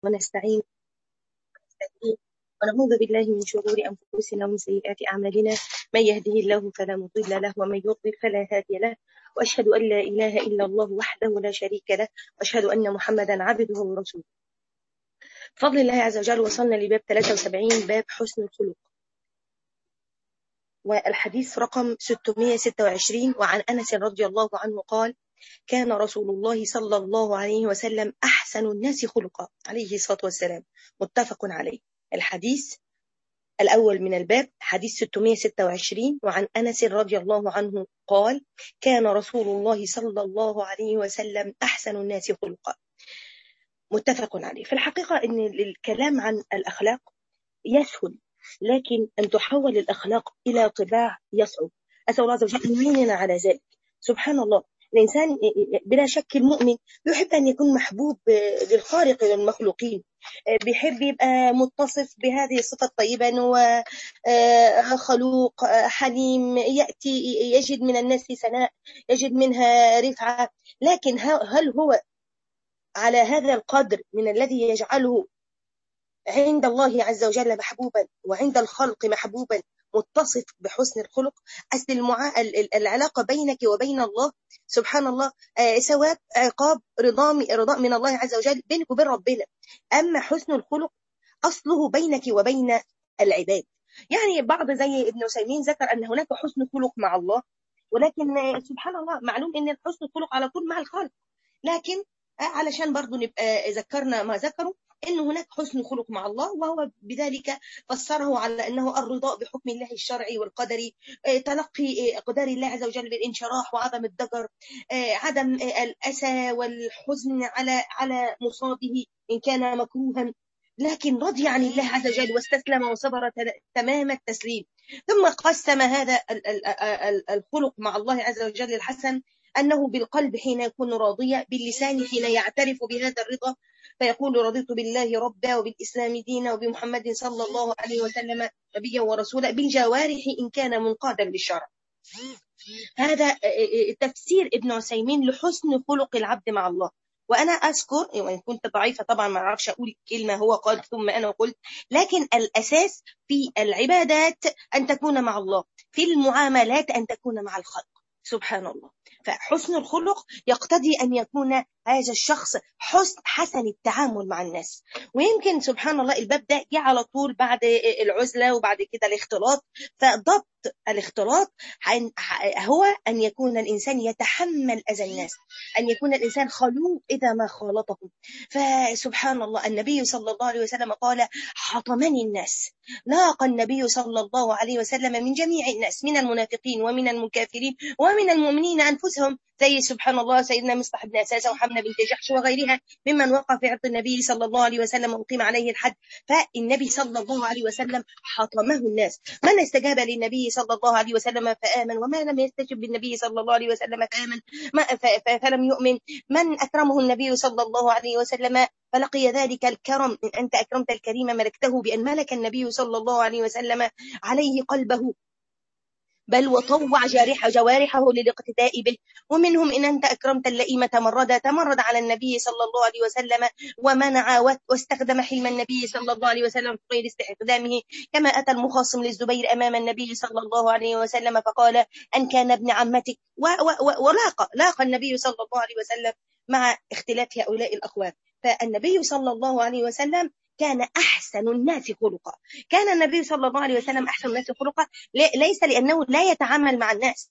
ونستعين ونعوذ بالله من شرور أنفسنا ومن سيئات أعمالنا من يهده الله فلا مضل له ومن يضلل فلا هادي له وأشهد أن لا إله إلا الله وحده لا شريك له وأشهد أن محمدا عبده ورسوله بفضل الله عز وجل وصلنا لباب 73 باب حسن الخلق والحديث رقم 626 وعن أنس رضي الله عنه قال كان رسول الله صلى الله عليه وسلم أحسن الناس خلقا عليه الصلاة والسلام متفق عليه الحديث الأول من الباب حديث 626 وعن أنس رضي الله عنه قال كان رسول الله صلى الله عليه وسلم أحسن الناس خلقا متفق عليه في الحقيقة أن الكلام عن الأخلاق يسهل لكن أن تحول الأخلاق إلى طباع يصعب أسأل الله عز وجل أن يعيننا على ذلك سبحان الله الإنسان بلا شك المؤمن يحب أن يكون محبوب للخالق والمخلوقين بيحب يبقى متصف بهذه الصفة الطيبة أنه خلوق حليم يأتي يجد من الناس ثناء يجد منها رفعة لكن هل هو على هذا القدر من الذي يجعله عند الله عز وجل محبوبا وعند الخلق محبوبا متصف بحسن الخلق أصل المعا... العلاقة بينك وبين الله سبحان الله آه ثواب عقاب رضا رضاء من الله عز وجل بينك وبين ربنا أما حسن الخلق أصله بينك وبين العباد يعني بعض زي ابن عثيمين ذكر أن هناك حسن خلق مع الله ولكن سبحان الله معلوم أن حسن الخلق على طول مع الخالق لكن علشان برضو نبقى ذكرنا ما ذكروا ان هناك حسن خلق مع الله وهو بذلك فسره على انه الرضاء بحكم الله الشرعي والقدري تلقي اقدار الله عز وجل بالانشراح وعدم الضجر عدم الاسى والحزن على على مصابه ان كان مكروها لكن رضي عن الله عز وجل واستسلم وصبر تمام التسليم ثم قسم هذا الخلق مع الله عز وجل الحسن أنه بالقلب حين يكون راضيا باللسان حين يعترف بهذا الرضا فيقول رضيت بالله ربا وبالإسلام دينا وبمحمد صلى الله عليه وسلم نبيا ورسولا بالجوارح إن كان منقادا للشرع هذا تفسير ابن عثيمين لحسن خلق العبد مع الله وأنا أذكر وإن كنت ضعيفة طبعا ما أعرفش أقول كلمة هو قال ثم أنا قلت لكن الأساس في العبادات أن تكون مع الله في المعاملات أن تكون مع الخلق سبحان الله فحسن الخلق يقتضي أن يكون هذا الشخص حسن حسن التعامل مع الناس ويمكن سبحان الله الباب ده جه على طول بعد العزلة وبعد كده الاختلاط فضبط الاختلاط هو أن يكون الإنسان يتحمل أذى الناس أن يكون الإنسان خلوق إذا ما خالطهم فسبحان الله النبي صلى الله عليه وسلم قال حطمني الناس لاقى النبي صلى الله عليه وسلم من جميع الناس من المنافقين ومن المكافرين ومن المؤمنين أنفسهم زي سبحان الله سيدنا مصطح بن أساسة وحمنا بنت جحش وغيرها ممن وقع في عرض النبي صلى الله عليه وسلم وقيم عليه الحد فالنبي صلى الله عليه وسلم حطمه الناس من استجاب للنبي صلى الله عليه وسلم فآمن وما لم يستجب بالنبي صلى الله عليه وسلم فآمن ما فلم يؤمن من أكرمه النبي صلى الله عليه وسلم فلقي ذلك الكرم إن أنت أكرمت الكريم ملكته بأن ملك النبي صلى الله عليه وسلم عليه قلبه بل وطوع جارح جوارحه للاقتداء به ومنهم إن أنت أكرمت اللئيمة تمرد تمرد على النبي صلى الله عليه وسلم ومنع واستخدم حلم النبي صلى الله عليه وسلم في غير استخدامه كما أتى المخاصم للزبير أمام النبي صلى الله عليه وسلم فقال أن كان ابن عمتك ولاقى لاقى النبي صلى الله عليه وسلم مع اختلاف هؤلاء الأخوان فالنبي صلى الله عليه وسلم كان أحسن الناس خلقا كان النبي صلى الله عليه وسلم أحسن الناس خلقا ليس لأنه لا يتعامل مع الناس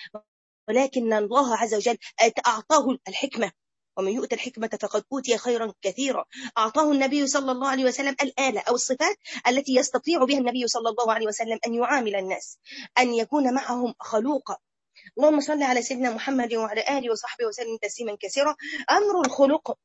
ولكن الله عز وجل أعطاه الحكمة ومن يؤتى الحكمة فقد أوتي خيرا كثيرا أعطاه النبي صلى الله عليه وسلم الآلة أو الصفات التي يستطيع بها النبي صلى الله عليه وسلم أن يعامل الناس أن يكون معهم خلوقا اللهم صل على سيدنا محمد وعلى آله وصحبه وسلم تسليما كثيرا أمر الخلق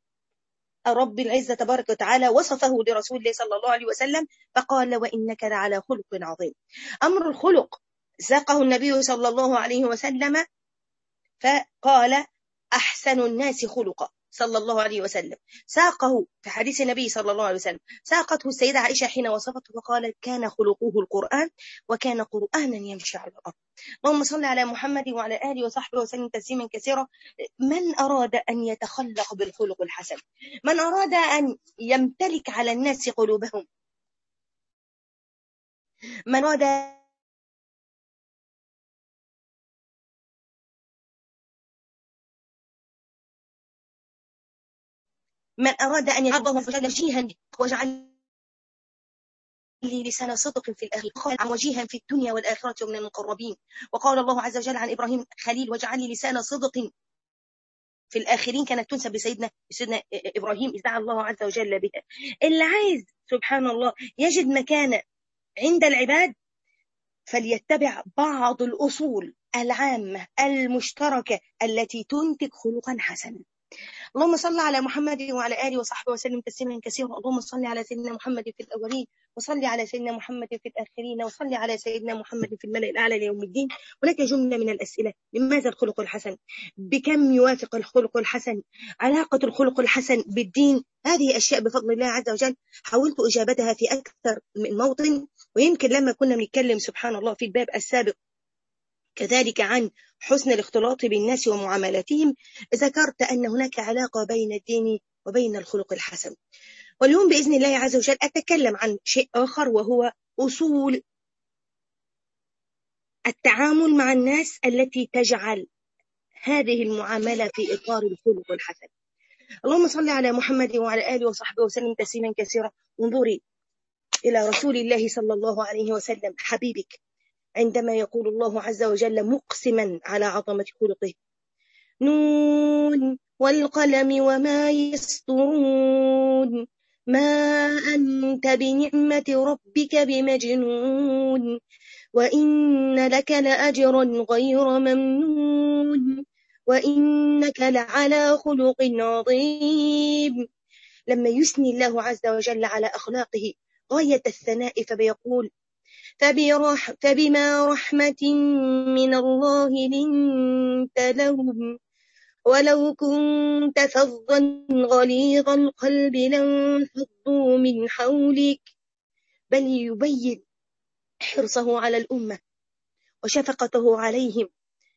رب العزة تبارك وتعالى وصفه لرسول الله صلى الله عليه وسلم فقال وإنك لعلى خلق عظيم أمر الخلق ساقه النبي صلى الله عليه وسلم فقال أحسن الناس خلقا صلى الله عليه وسلم ساقه في حديث النبي صلى الله عليه وسلم ساقته السيدة عائشة حين وصفته فقالت كان خلقه القرآن وكان قرآنا يمشي على الأرض اللهم صل على محمد وعلى آله وصحبه وسلم تسليما كثيرا من أراد أن يتخلق بالخلق الحسن من أراد أن يمتلك على الناس قلوبهم من أراد من أراد أن يعظه فجعل وجيها واجعل لي لسان صدق في الآخرة قال عن وجيها في الدنيا والآخرة ومن المقربين وقال الله عز وجل عن إبراهيم خليل واجعل لي لسان صدق في الآخرين كانت تنسب لسيدنا سيدنا إبراهيم إذ دعا الله عز وجل بها اللي عايز سبحان الله يجد مكانة عند العباد فليتبع بعض الأصول العامة المشتركة التي تنتج خلقا حسنا اللهم صل على محمد وعلى آله وصحبه وسلم تسليما كثيرا اللهم صل على سيدنا محمد في الأولين وصل على سيدنا محمد في الآخرين وصل على سيدنا محمد في الملأ الأعلى ليوم الدين هناك جملة من الأسئلة لماذا الخلق الحسن بكم يوافق الخلق الحسن علاقة الخلق الحسن بالدين هذه أشياء بفضل الله عز وجل حاولت إجابتها في أكثر من موطن ويمكن لما كنا بنتكلم سبحان الله في الباب السابق كذلك عن حسن الاختلاط بالناس ومعاملاتهم ذكرت أن هناك علاقة بين الدين وبين الخلق الحسن واليوم بإذن الله عز وجل أتكلم عن شيء آخر وهو أصول التعامل مع الناس التي تجعل هذه المعاملة في إطار الخلق الحسن اللهم صل على محمد وعلى آله وصحبه وسلم تسليما كثيرا انظري إلى رسول الله صلى الله عليه وسلم حبيبك عندما يقول الله عز وجل مقسما على عظمة خلقه نون والقلم وما يسطرون ما أنت بنعمة ربك بمجنون وإن لك لأجرا غير ممنون وإنك لعلى خلق عظيم لما يثني الله عز وجل على أخلاقه غاية الثناء فبيقول فبرح فبما رحمة من الله لنت لهم ولو كنت فظا غليظ القلب لانفضوا من حولك بل يبين حرصه على الأمة وشفقته عليهم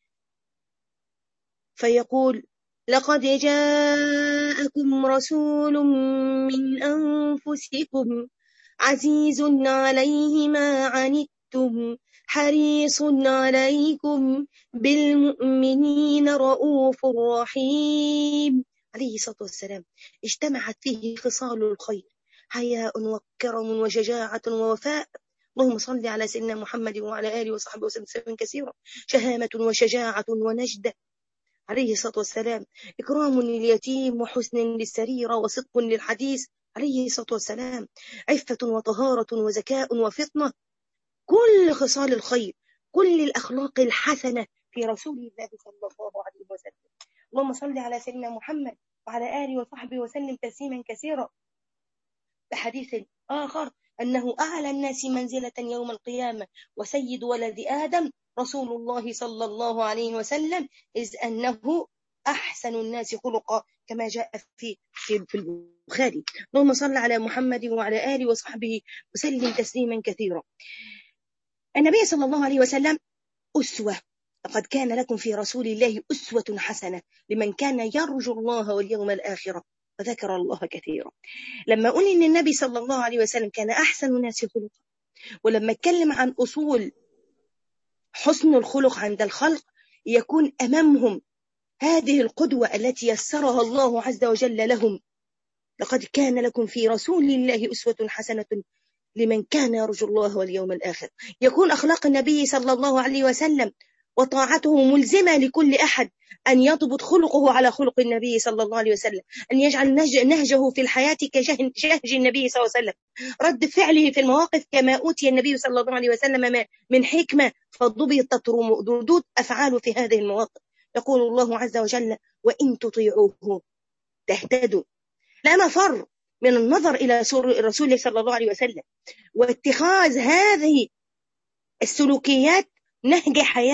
فيقول لقد جاءكم رسول من أنفسكم عزيز عليه ما عنتم حريص عليكم بالمؤمنين رؤوف رحيم عليه الصلاة والسلام اجتمعت فيه خصال الخير حياء وكرم وشجاعة ووفاء اللهم صل على سيدنا محمد وعلى آله وصحبه وسلم كثيرا شهامة وشجاعة ونجدة عليه الصلاة والسلام إكرام لليتيم وحسن للسريرة وصدق للحديث عليه الصلاة والسلام عفة وطهارة وزكاء وفطنة كل خصال الخير كل الأخلاق الحسنة في رسول الله صلى الله عليه وسلم اللهم صل على سيدنا محمد وعلى آله وصحبه وسلم تسليما كثيرا بحديث آخر أنه أعلى الناس منزلة يوم القيامة وسيد ولد آدم رسول الله صلى الله عليه وسلم إذ أنه أحسن الناس خلقا كما جاء في في البخاري اللهم صل على محمد وعلى آله وصحبه وسلم تسليما كثيرا النبي صلى الله عليه وسلم أسوة لقد كان لكم في رسول الله أسوة حسنة لمن كان يرجو الله واليوم الآخرة وذكر الله كثيرا لما أقول إن النبي صلى الله عليه وسلم كان أحسن الناس خلقا ولما اتكلم عن أصول حسن الخلق عند الخلق يكون أمامهم هذه القدوة التي يسرها الله عز وجل لهم لقد كان لكم في رسول الله أسوة حسنة لمن كان يرجو الله واليوم الآخر يكون أخلاق النبي صلى الله عليه وسلم وطاعته ملزمة لكل أحد أن يضبط خلقه على خلق النبي صلى الله عليه وسلم أن يجعل نهجه في الحياة كشهج النبي صلى الله عليه وسلم رد فعله في المواقف كما أوتي النبي صلى الله عليه وسلم من حكمة فضبطت ردود أفعاله في هذه المواقف يقول الله عز وجل وإن تطيعوه تهتدوا لا مفر من النظر إلى الرسول صلى الله عليه وسلم واتخاذ هذه السلوكيات نهج حياة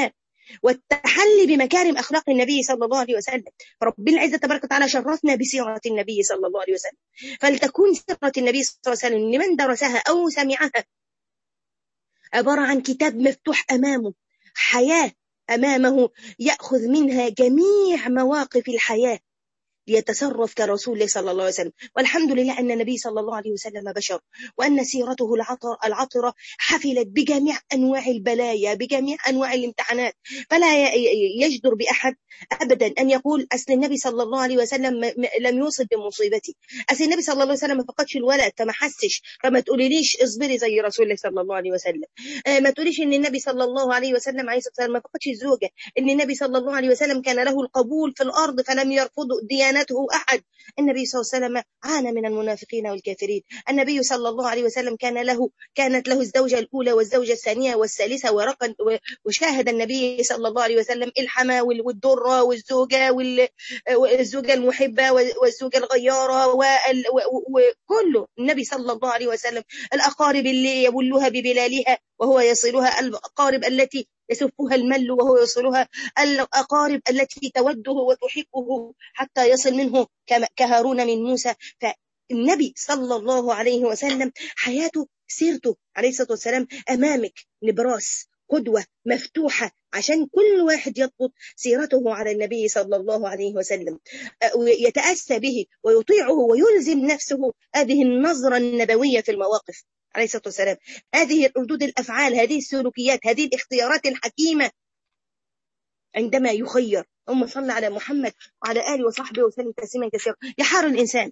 والتحلي بمكارم أخلاق النبي صلى الله عليه وسلم رب العزة تبارك وتعالى شرفنا بسيرة النبي صلى الله عليه وسلم فلتكون سيرة النبي صلى الله عليه وسلم لمن درسها أو سمعها عبارة عن كتاب مفتوح أمامه حياة أمامه يأخذ منها جميع مواقف الحياة ليتصرف كرسول الله صلى الله عليه وسلم والحمد لله أن النبي صلى الله عليه وسلم بشر وأن سيرته العطر العطرة حفلت بجميع أنواع البلايا بجميع أنواع الامتحانات فلا يجدر بأحد أبدا أن يقول أصل النبي صلى الله عليه وسلم لم يوصل بمصيبتي أصل النبي صلى الله عليه وسلم ما فقدش الولد فما حسش فما تقوليليش اصبري زي رسول الله صلى الله عليه وسلم ما تقوليش ان النبي صلى الله عليه وسلم عليه الصلاه والسلام ما فقدش الزوجه ان النبي صلى الله عليه وسلم كان له القبول في الارض فلم يرفض ديانته خانته أحد النبي صلى الله عليه وسلم عانى من المنافقين والكافرين النبي صلى الله عليه وسلم كان له كانت له الزوجة الأولى والزوجة الثانية والثالثة ورقا وشاهد النبي صلى الله عليه وسلم الحما والدرة والزوجة والزوجة المحبة والزوجة الغيارة وكله النبي صلى الله عليه وسلم الأقارب اللي يبلها ببلالها وهو يصلها الأقارب التي يسفها المل وهو يصلها الأقارب التي توده وتحبه حتى يصل منه كهارون من موسى فالنبي صلى الله عليه وسلم حياته سيرته عليه الصلاة والسلام أمامك نبراس قدوة مفتوحة عشان كل واحد يضبط سيرته على النبي صلى الله عليه وسلم يتأسى به ويطيعه ويلزم نفسه هذه النظرة النبوية في المواقف عليه الصلاة والسلام هذه ردود الأفعال هذه السلوكيات هذه الاختيارات الحكيمة عندما يخير اللهم صل على محمد وعلى آله وصحبه وسلم تسليما كثيرا يحار الإنسان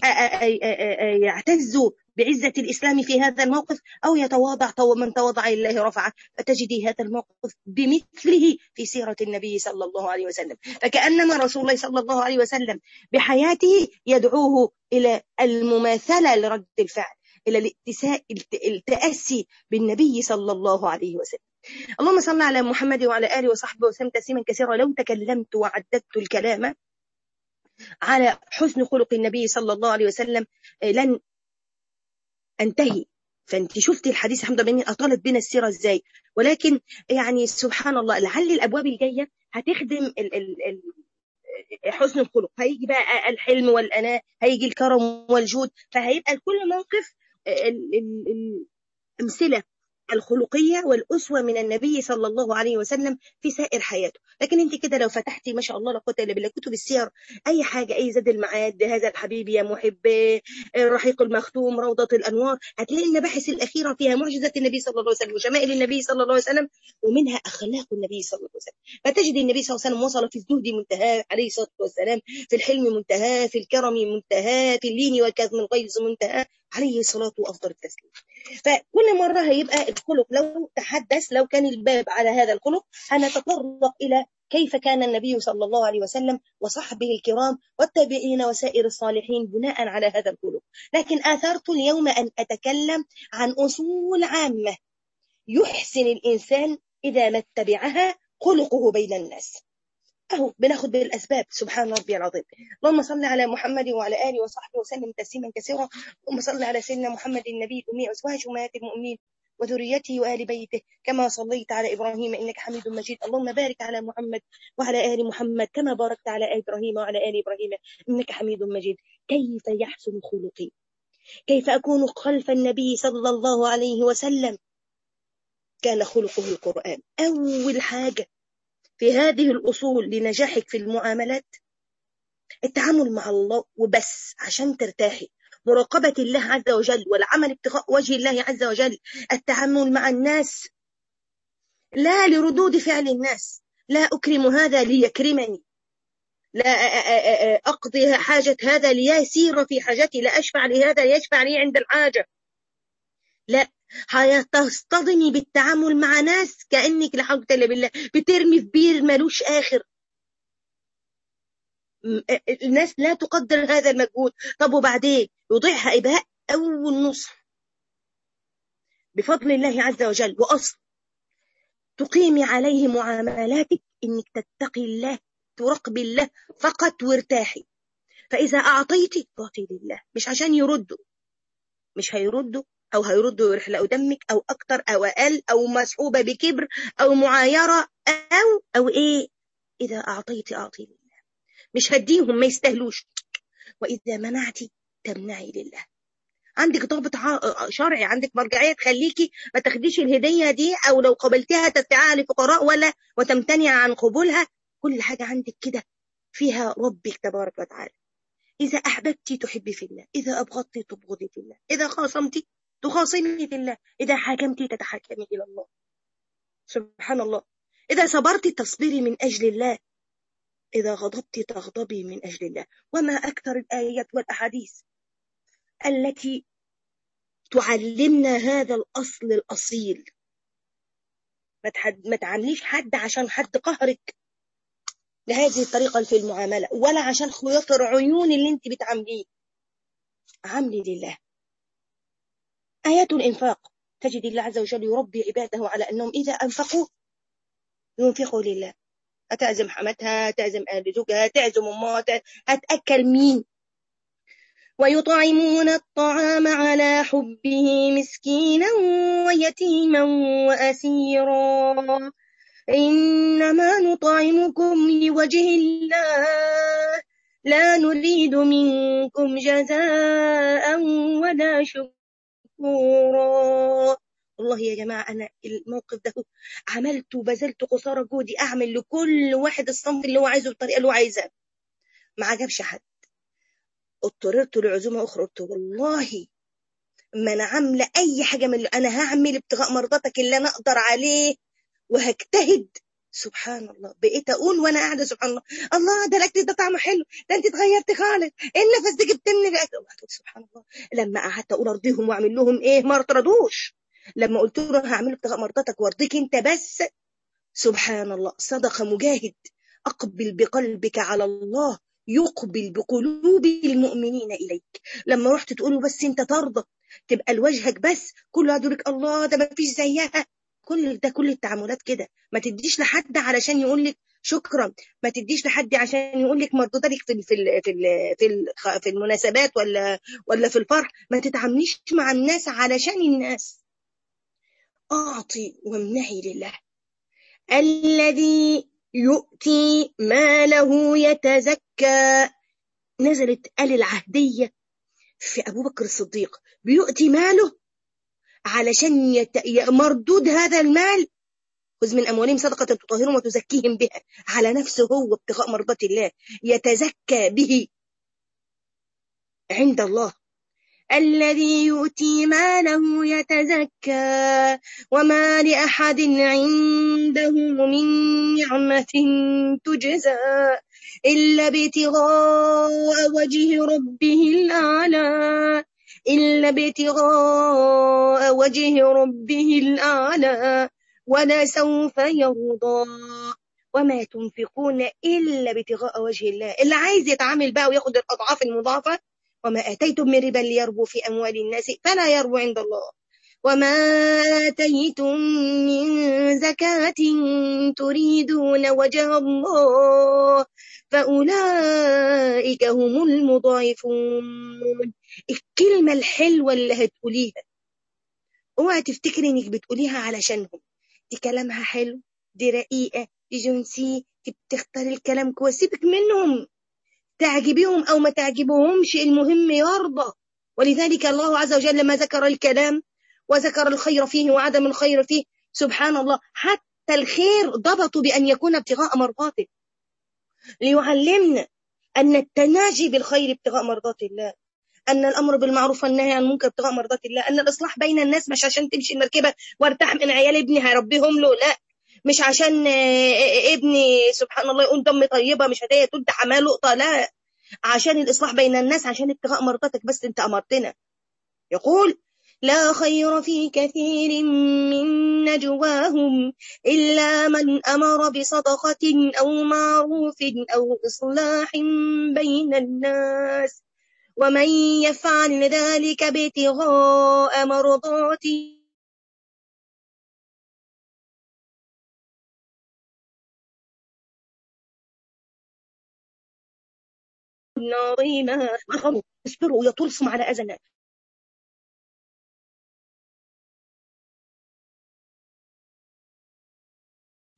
يعتز بعزة الإسلام في هذا الموقف أو يتواضع من تواضع لله رفعه فتجدي هذا الموقف بمثله في سيرة النبي صلى الله عليه وسلم فكأنما رسول الله صلى الله عليه وسلم بحياته يدعوه إلى المماثلة لرد الفعل إلى التأسي بالنبي صلى الله عليه وسلم اللهم صل على محمد وعلى آله وصحبه وسلم تسليما كثيرا لو تكلمت وعددت الكلام على حسن خلق النبي صلى الله عليه وسلم لن أنتهي فانت شفتي الحديث الحمد لله أطالت بنا السيرة ازاي ولكن يعني سبحان الله لعل الأبواب الجاية هتخدم ال ال ال حسن الخلق هيجي بقى الحلم والأناء هيجي الكرم والجود فهيبقى لكل موقف الأمثلة الخلقية والأسوة من النبي صلى الله عليه وسلم في سائر حياته لكن انت كده لو فتحتي ما شاء الله لا قوه الا بالله كتب السير اي حاجه اي زاد المعاد هذا الحبيب يا محب الرحيق المختوم روضه الانوار هتلاقي المباحث الاخيره فيها معجزه النبي صلى الله عليه وسلم وشمائل النبي صلى الله عليه وسلم ومنها اخلاق النبي صلى الله عليه وسلم فتجد النبي صلى الله عليه وسلم وصل في الزهد منتهى عليه الصلاه والسلام في الحلم منتهى في الكرم منتهى في اللين والكظم الغيظ منتهى عليه الصلاة وأفضل التسليم فكل مرة هيبقى الخلق لو تحدث لو كان الباب على هذا الخلق هنتطرق إلى كيف كان النبي صلى الله عليه وسلم وصحبه الكرام والتابعين وسائر الصالحين بناء على هذا الخلق لكن آثرت اليوم أن أتكلم عن أصول عامة يحسن الإنسان إذا ما اتبعها خلقه بين الناس اهو بناخد بالاسباب سبحان ربي العظيم اللهم صل على محمد وعلى اله وصحبه وسلم تسليما كثيرا اللهم صل على سيدنا محمد النبي الامي وازواج امهات المؤمنين وذريته وآل بيته كما صليت على إبراهيم إنك حميد مجيد اللهم بارك على محمد وعلى آل محمد كما باركت على إبراهيم وعلى آل إبراهيم إنك حميد مجيد كيف يحسن خلقي كيف أكون خلف النبي صلى الله عليه وسلم كان خلقه القرآن أول حاجة في هذه الأصول لنجاحك في المعاملات التعامل مع الله وبس عشان ترتاحي مراقبة الله عز وجل والعمل ابتغاء وجه الله عز وجل التعامل مع الناس لا لردود فعل الناس لا أكرم هذا ليكرمني لا أقضي حاجة هذا ليسير في حاجتي لا أشفع لهذا ليشفع لي عند الحاجة لا هتصطدمي بالتعامل مع ناس كأنك لا حول ولا بالله بترمي في بير ملوش آخر الناس لا تقدر هذا المجهود طب وبعدين يضيعها إباء أول نصف بفضل الله عز وجل وأصل تقيمي عليه معاملاتك إنك تتقي الله تراقبي الله فقط وارتاحي فإذا أعطيتي تعطي لله مش عشان يردوا مش هيردوا أو هيردوا ويحلقوا دمك أو أكتر أو أقل أو مسحوبة بكبر أو معايرة أو أو إيه إذا أعطيت أعطي لله مش هديهم ما يستاهلوش وإذا منعتي تمنعي لله عندك ضابط شرعي عندك مرجعية تخليكي ما تاخديش الهدية دي أو لو قبلتها تدفعها لفقراء ولا وتمتنع عن قبولها كل حاجة عندك كده فيها ربك تبارك وتعالى إذا أحببت تحبي في الله إذا أبغضت تبغضي في الله إذا خاصمت تخاصمي في الله إذا حكمت تتحكمي إلى الله سبحان الله إذا صبرت تصبري من أجل الله إذا غضبت تغضبي من أجل الله وما أكثر الآيات والأحاديث التي تعلمنا هذا الأصل الأصيل ما تعامليش حد عشان حد قهرك بهذه الطريقة في المعاملة ولا عشان خياطر عيون اللي انت بتعامليه عاملي لله آيات الإنفاق تجد الله عز وجل يربي عباده على أنهم إذا أنفقوا ينفقوا لله هتعزم حماتها تعزم أهل زوجها تعزم أمها هتأكل مين ويطعمون الطعام على حبه مسكينا ويتيما وأسيرا إنما نطعمكم لوجه الله لا نريد منكم جزاء ولا شكورا والله يا جماعة أنا الموقف ده عملت وبذلت قصارى جهدي أعمل لكل واحد الصنف اللي هو عايزه بالطريقة اللي هو عايزها ما عجبش حد اضطررت لعزومة أخرى قلت والله ما أنا عاملة أي حاجة من اللي أنا هعمل ابتغاء مرضاتك اللي أنا أقدر عليه وهجتهد سبحان الله بقيت اقول وانا قاعده سبحان الله الله ده الاكل ده طعمه حلو ده انت اتغيرت خالص ايه النفس ده جبت مني سبحان الله لما قعدت اقول ارضيهم واعمل لهم ايه ما ارتضوش لما قلت له هعمل ابتغاء مرضاتك وارضيك انت بس سبحان الله صدق مجاهد اقبل بقلبك على الله يقبل بقلوب المؤمنين اليك لما رحت تقول له بس انت ترضى تبقى لوجهك بس كله يقول لك الله ده ما فيش زيها كل ده كل التعاملات كده ما تديش لحد علشان يقول لك شكرا ما تديش لحد عشان يقول لك مردوده لك في في في في في المناسبات ولا ولا في الفرح ما تتعامليش مع الناس علشان الناس اعطي وامنعي لله الذي يؤتي ماله يتزكى نزلت آل العهدية في أبو بكر الصديق بيؤتي ماله علشان يت... مردود هذا المال خذ من أموالهم صدقة تطهرهم وتزكيهم بها على نفسه هو ابتغاء مرضات الله يتزكى به عند الله الذي يؤتي ماله يتزكى وما لأحد عنده من نعمة تجزى إلا ابتغاء وجه ربه الأعلى إلا ابتغاء وجه ربه الأعلى ولسوف يرضى وما تنفقون إلا ابتغاء وجه الله اللي عايز يتعامل بقى وياخد الأضعاف المضاعفة وما آتيتم من ربا ليربو في أموال الناس فلا يربو عند الله وما آتيتم من زكاة تريدون وجه الله فأولئك هم المضاعفون الكلمة الحلوة اللي هتقوليها اوعى تفتكري انك بتقوليها علشانهم دي كلامها حلو دي رقيقة دي جنسي دي بتختار الكلام كويس سيبك منهم تعجبيهم أو ما تعجبهمش المهم يرضى ولذلك الله عز وجل لما ذكر الكلام وذكر الخير فيه وعدم الخير فيه سبحان الله حتى الخير ضبطوا بأن يكون ابتغاء مرضاته ليعلمنا أن التناجي بالخير ابتغاء مرضات الله أن الأمر بالمعروف والنهي عن المنكر ابتغاء مرضات الله أن الإصلاح بين الناس مش عشان تمشي المركبة وارتاح من عيال ابني هربيهم له لا مش عشان ابني سبحان الله يقول دم طيبة مش هدية تد حماه لقطة لا عشان الإصلاح بين الناس عشان ابتغاء مرضاتك بس أنت أمرتنا يقول لا خير في كثير من نجواهم إلا من أمر بصدقة أو معروف أو إصلاح بين الناس ومن يفعل ذلك ابتغاء مرضات عظيما اصبروا يطرسم على أذى الناس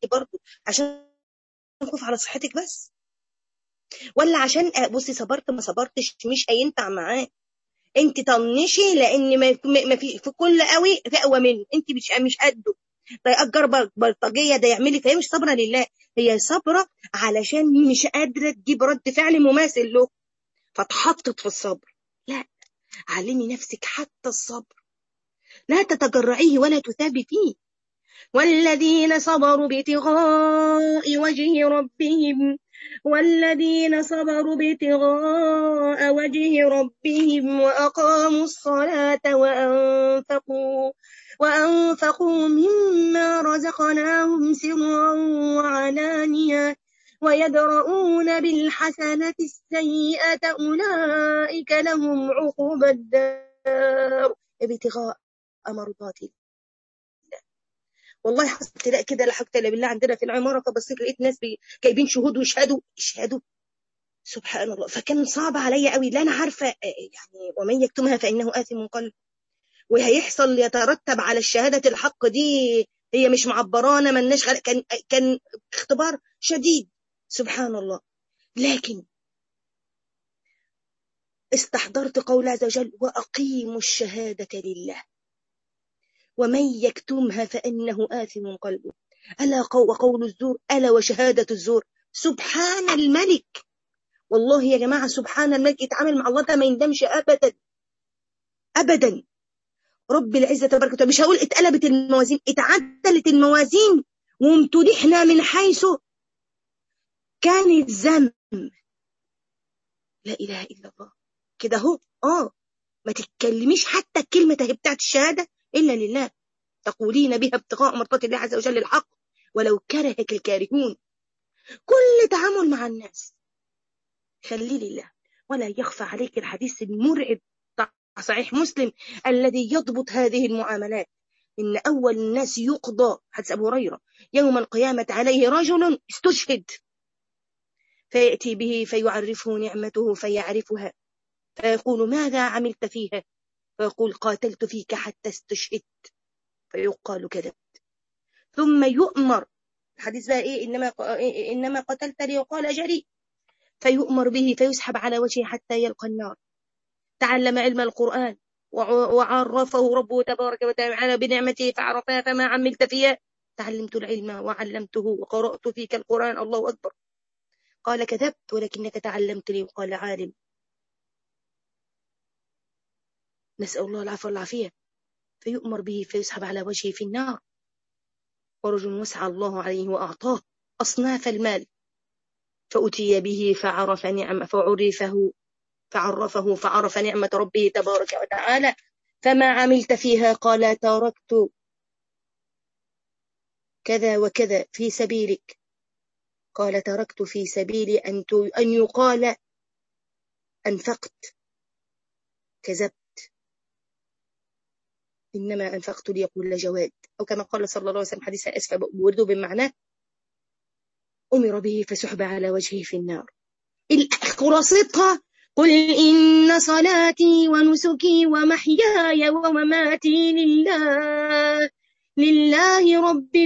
برضه عشان خوف على صحتك بس ولا عشان بصي صبرت ما صبرتش مش هينفع معاه انت طنشي لان ما في في كل قوي في اقوى منه انت مش مش قده ده يأجر بلطجية ده يعملي فهي مش صابرة لله هي صابرة علشان مش قادرة تجيب رد فعل مماثل له فاتحطت في الصبر لا علمي نفسك حتى الصبر لا تتجرعيه ولا تثابي فيه والذين صبروا ابتغاء وجه ربهم والذين صبروا ابتغاء وجه ربهم وأقاموا الصلاة وأنفقوا وأنفقوا مما رزقناهم سرا وعلانية ويدرؤون بالحسنة السيئة أولئك لهم عقوبى الدار ابتغاء مرضات الله والله حصل تلاقي كده لا حول ولا بالله عندنا في العماره فبصيت لقيت ناس جايبين شهود ويشهدوا يشهدوا سبحان الله فكان صعب عليا قوي لا انا عارفه يعني ومن يكتمها فانه اثم قلب وهيحصل يترتب على الشهاده الحق دي هي مش معبرانا ملناش كان كان اختبار شديد سبحان الله لكن استحضرت قول عز وجل واقيموا الشهاده لله ومن يكتمها فإنه آثم قلبه ألا وقول الزور ألا وشهادة الزور سبحان الملك والله يا جماعة سبحان الملك يتعامل مع الله ده ما يندمش أبدا أبدا رب العزة تبارك وتعالى مش هقول اتقلبت الموازين اتعدلت الموازين وامتدحنا من حيث كان الذنب لا إله إلا الله كده هو اه ما تتكلميش حتى الكلمة بتاعت الشهادة إلا لله تقولين بها ابتغاء مرضات الله عز وجل الحق ولو كرهك الكارهون كل تعامل مع الناس خلي لله ولا يخفى عليك الحديث المرعب صحيح مسلم الذي يضبط هذه المعاملات إن أول الناس يقضى حديث أبو هريرة يوم القيامة عليه رجل استشهد فيأتي به فيعرفه نعمته فيعرفها فيقول ماذا عملت فيها فيقول قاتلت فيك حتى استشهدت فيقال كذبت ثم يؤمر الحديث بقى ايه انما انما قتلت ليقال جريء فيؤمر به فيسحب على وجهه حتى يلقى النار تعلم علم القرآن وعرفه ربه تبارك وتعالى بنعمته فعرفها فما عملت فيها تعلمت العلم وعلمته وقرأت فيك القرآن الله أكبر قال كذبت ولكنك تعلمت لي وقال عالم نسأل الله العفو والعافية فيؤمر به فيسحب على وجهه في النار ورجل وسع الله عليه وأعطاه أصناف المال فأتي به فعرف نعم فعرفه فعرفه فعرف نعمة ربه تبارك وتعالى فما عملت فيها قال تركت كذا وكذا في سبيلك قال تركت في سبيل أن أن يقال أنفقت كذبت إنما أنفقت ليقول جواد أو كما قال صلى الله عليه وسلم حديث أسفى بورده بمعناه أمر به فسحب على وجهه في النار خلاصتها قل إن صلاتي ونسكي ومحياي ومماتي لله لله رب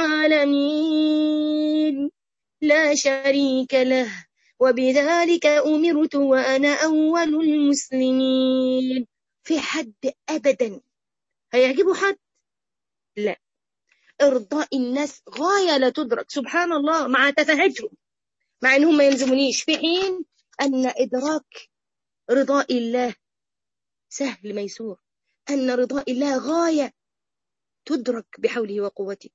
العالمين لا شريك له وبذلك أمرت وأنا أول المسلمين في حد أبدا هيعجبوا حد لا ارضاء الناس غايه لا تدرك سبحان الله مع تفاهتهم مع انهم ما يلزمونيش في حين ان ادراك رضاء الله سهل ميسور ان رضاء الله غايه تدرك بحوله وقوته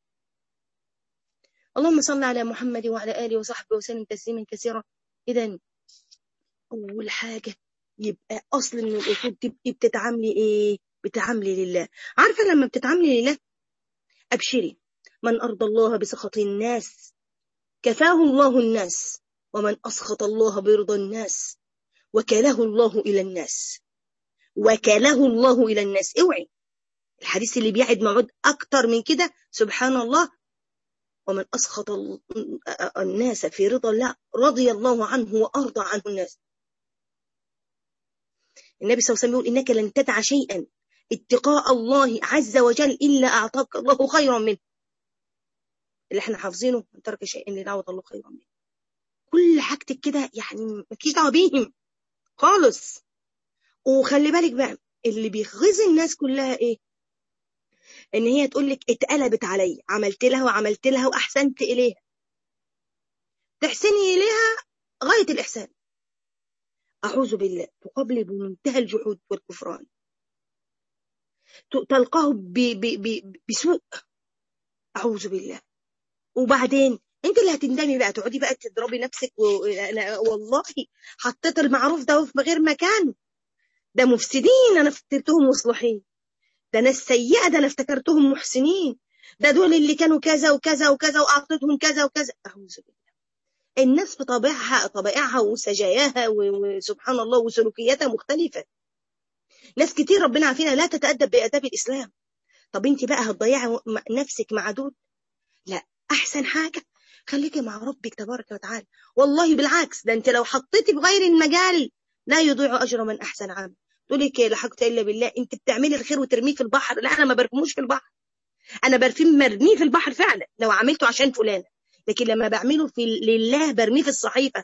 اللهم صل على محمد وعلى اله وصحبه وسلم تسليما كثيرا اذا اول حاجه يبقى اصل من الاصول تبقي بتتعاملي ايه بتعاملي لله عارفة لما بتتعاملي لله أبشري من أرضى الله بسخط الناس كفاه الله الناس ومن أسخط الله برضا الناس وكله الله إلى الناس وكله الله إلى الناس اوعي الحديث اللي بيعد موعود أكتر من كده سبحان الله ومن أسخط الناس في رضا الله رضي الله عنه وأرضى عنه الناس النبي صلى الله عليه وسلم يقول إنك لن تدع شيئا اتقاء الله عز وجل إلا أعطاك الله خيرا منه اللي احنا حافظينه من ترك شيء لدعوة الله خيرا منه كل حاجتك كده يعني مالكيش دعوة بيهم خالص وخلي بالك بقى اللي بيغيظ الناس كلها ايه ان هي تقول لك اتقلبت علي عملت لها وعملت لها واحسنت اليها تحسني اليها غايه الاحسان اعوذ بالله تقابل بمنتهى الجحود والكفران تلقاه ب ب ب بسوء اعوذ بالله وبعدين انت اللي هتندمي بقى تقعدي بقى تضربي نفسك و... أنا والله حطيت المعروف ده في غير مكان ده مفسدين انا افتكرتهم مصلحين ده ناس سيئه ده انا افتكرتهم محسنين ده دول اللي كانوا كذا وكذا وكذا واعطيتهم كذا وكذا اعوذ بالله الناس بطبيعها طبائعها وسجاياها وسبحان الله وسلوكياتها مختلفه ناس كتير ربنا عافينا لا تتأدب بآداب الإسلام طب انت بقى هتضيعي نفسك مع دول لا أحسن حاجة خليكي مع ربك تبارك وتعالى والله بالعكس ده انت لو حطيتي في غير المجال لا يضيع أجر من أحسن عمل تقولي لك لا حاجة إلا بالله انت بتعملي الخير وترميه في البحر لا أنا ما برموش في البحر أنا برفيه مرميه في البحر فعلا لو عملته عشان فلانة لكن لما بعمله في لله برميه في الصحيفة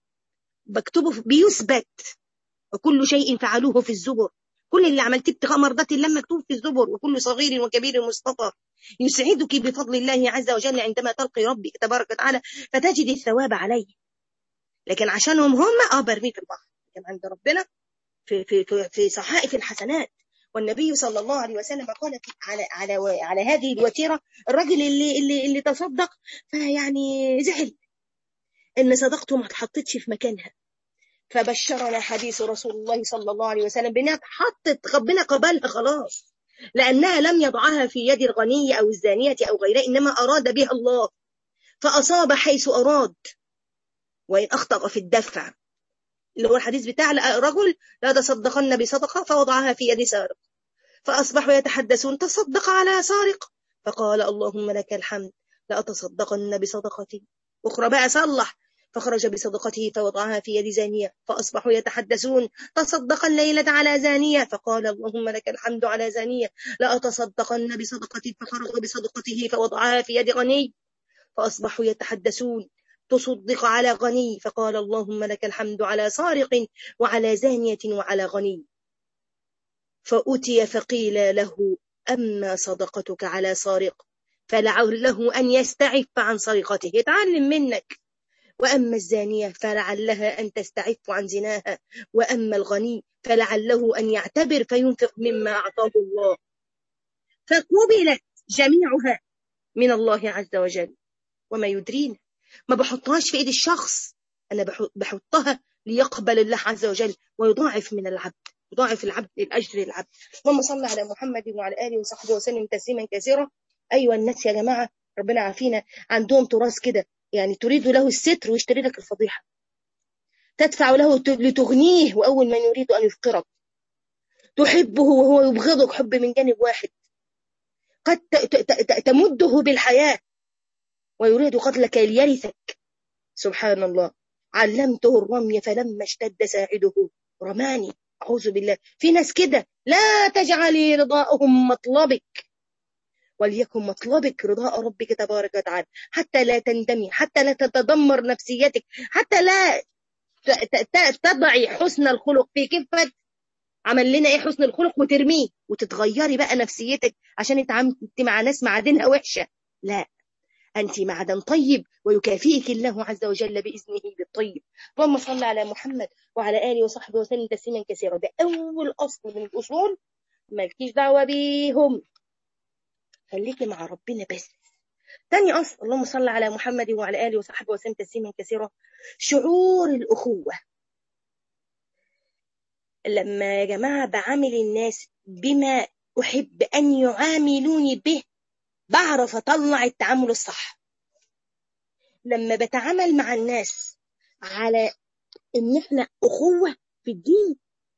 بكتبه بيثبت وكل شيء فعلوه في الزبر كل اللي عملتيه ابتغاء مرضات الله مكتوب في الزبر وكل صغير وكبير مصطفى يسعدك بفضل الله عز وجل عندما تلقي ربك تبارك وتعالى فتجد الثواب عليه لكن عشانهم هم اه برميه في البحر لكن عند ربنا في في في, في صحائف الحسنات والنبي صلى الله عليه وسلم قال على على على هذه الوتيره الرجل اللي اللي اللي تصدق فيعني زعل ان صدقته ما اتحطتش في مكانها فبشرنا حديث رسول الله صلى الله عليه وسلم بانها اتحطت ربنا قبلها خلاص لانها لم يضعها في يد الغني او الزانيه او غيرها انما اراد بها الله فاصاب حيث اراد وان اخطا في الدفع اللي هو الحديث بتاع رجل لا تصدقن بصدقه فوضعها في يد سارق فاصبحوا يتحدثون تصدق على سارق فقال اللهم لك الحمد لاتصدقن بصدقتي اخرى بقى صلح فخرج بصدقته فوضعها في يد زانية فأصبحوا يتحدثون تصدق الليلة على زانية فقال اللهم لك الحمد على زانية لأتصدقن بصدقتي فخرج بصدقته فوضعها في يد غني فأصبحوا يتحدثون تصدق على غني فقال اللهم لك الحمد على سارق وعلى زانية وعلى غني فأتي فقيل له أما صدقتك على سارق فلعله أن يستعف عن سرقته يتعلم منك وأما الزانية فلعلها أن تستعف عن زناها وأما الغني فلعله أن يعتبر فينفق مما أعطاه الله فقبلت جميعها من الله عز وجل وما يدرينا ما بحطهاش في ايد الشخص انا بحطها ليقبل الله عز وجل ويضاعف من العبد يضاعف العبد الاجر للعبد اللهم صل على محمد وعلى اله وصحبه وسلم تسليما كثيرا ايها الناس يا جماعه ربنا عافينا عندهم تراث كده يعني تريد له الستر ويشتري لك الفضيحه تدفع له لتغنيه واول من يريد ان يفقرك تحبه وهو يبغضك حب من جانب واحد قد تمده بالحياه ويريد قتلك ليرثك سبحان الله علمته الرمي فلما اشتد ساعده رماني أعوذ بالله في ناس كده لا تجعلي رضاءهم مطلبك وليكن مطلبك رضاء ربك تبارك وتعالى حتى لا تندمي حتى لا تتدمر نفسيتك حتى لا تضعي حسن الخلق في كفة عمل لنا ايه حسن الخلق وترميه وتتغيري بقى نفسيتك عشان انت مع ناس معادنها وحشه لا أنت معدن طيب ويكافئك الله عز وجل بإذنه بالطيب اللهم صل على محمد وعلى آله وصحبه وسلم تسليما كثيرا ده أول أصل من الأصول مالكيش دعوة بيهم خليكي مع ربنا بس تاني أصل اللهم صل على محمد وعلى آله وصحبه وسلم تسليما كثيرا شعور الأخوة لما يا جماعة بعامل الناس بما أحب أن يعاملوني به بعرف أطلع التعامل الصح لما بتعامل مع الناس على إن إحنا أخوة في الدين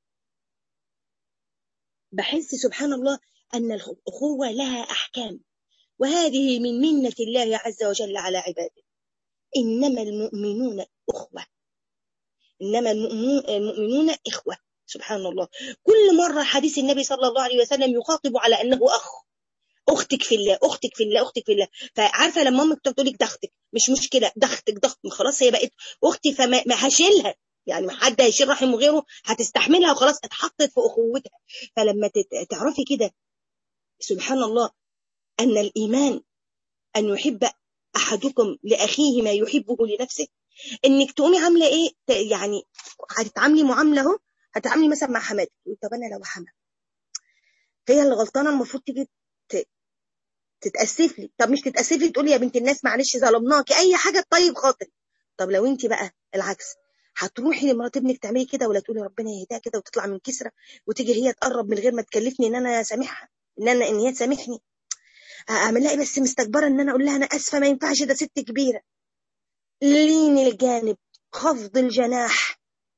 بحس سبحان الله أن الأخوة لها أحكام وهذه من منة الله عز وجل على عباده إنما المؤمنون أخوة إنما المؤمنون إخوة سبحان الله كل مرة حديث النبي صلى الله عليه وسلم يخاطب على أنه أخ اختك في الله اختك في الله اختك في الله فعارفه لما امك تقول لك ده اختك مش مشكله ده اختك ده خلاص هي بقت اختي فما هشيلها يعني ما حد هيشيل رحم غيره هتستحملها وخلاص اتحطت في اخوتها فلما تعرفي كده سبحان الله ان الايمان ان يحب احدكم لاخيه ما يحبه لنفسه انك تقومي عامله ايه يعني هتتعاملي معامله اهو هتتعاملي مثلا مع حماتك طب انا لو حماتك هي اللي غلطانه المفروض تيجي تتاسف لي طب مش تتاسف لي تقولي يا بنت الناس معلش ظلمناكي اي حاجه طيب خاطر طب لو انت بقى العكس هتروحي لمرات ابنك تعملي كده ولا تقولي ربنا يهداها كده وتطلع من كسره وتيجي هي تقرب من غير ما تكلفني ان انا سامحها ان انا ان هي تسامحني اعمل لها بس مستكبره ان انا اقول لها انا اسفه ما ينفعش ده ست كبيره لين الجانب خفض الجناح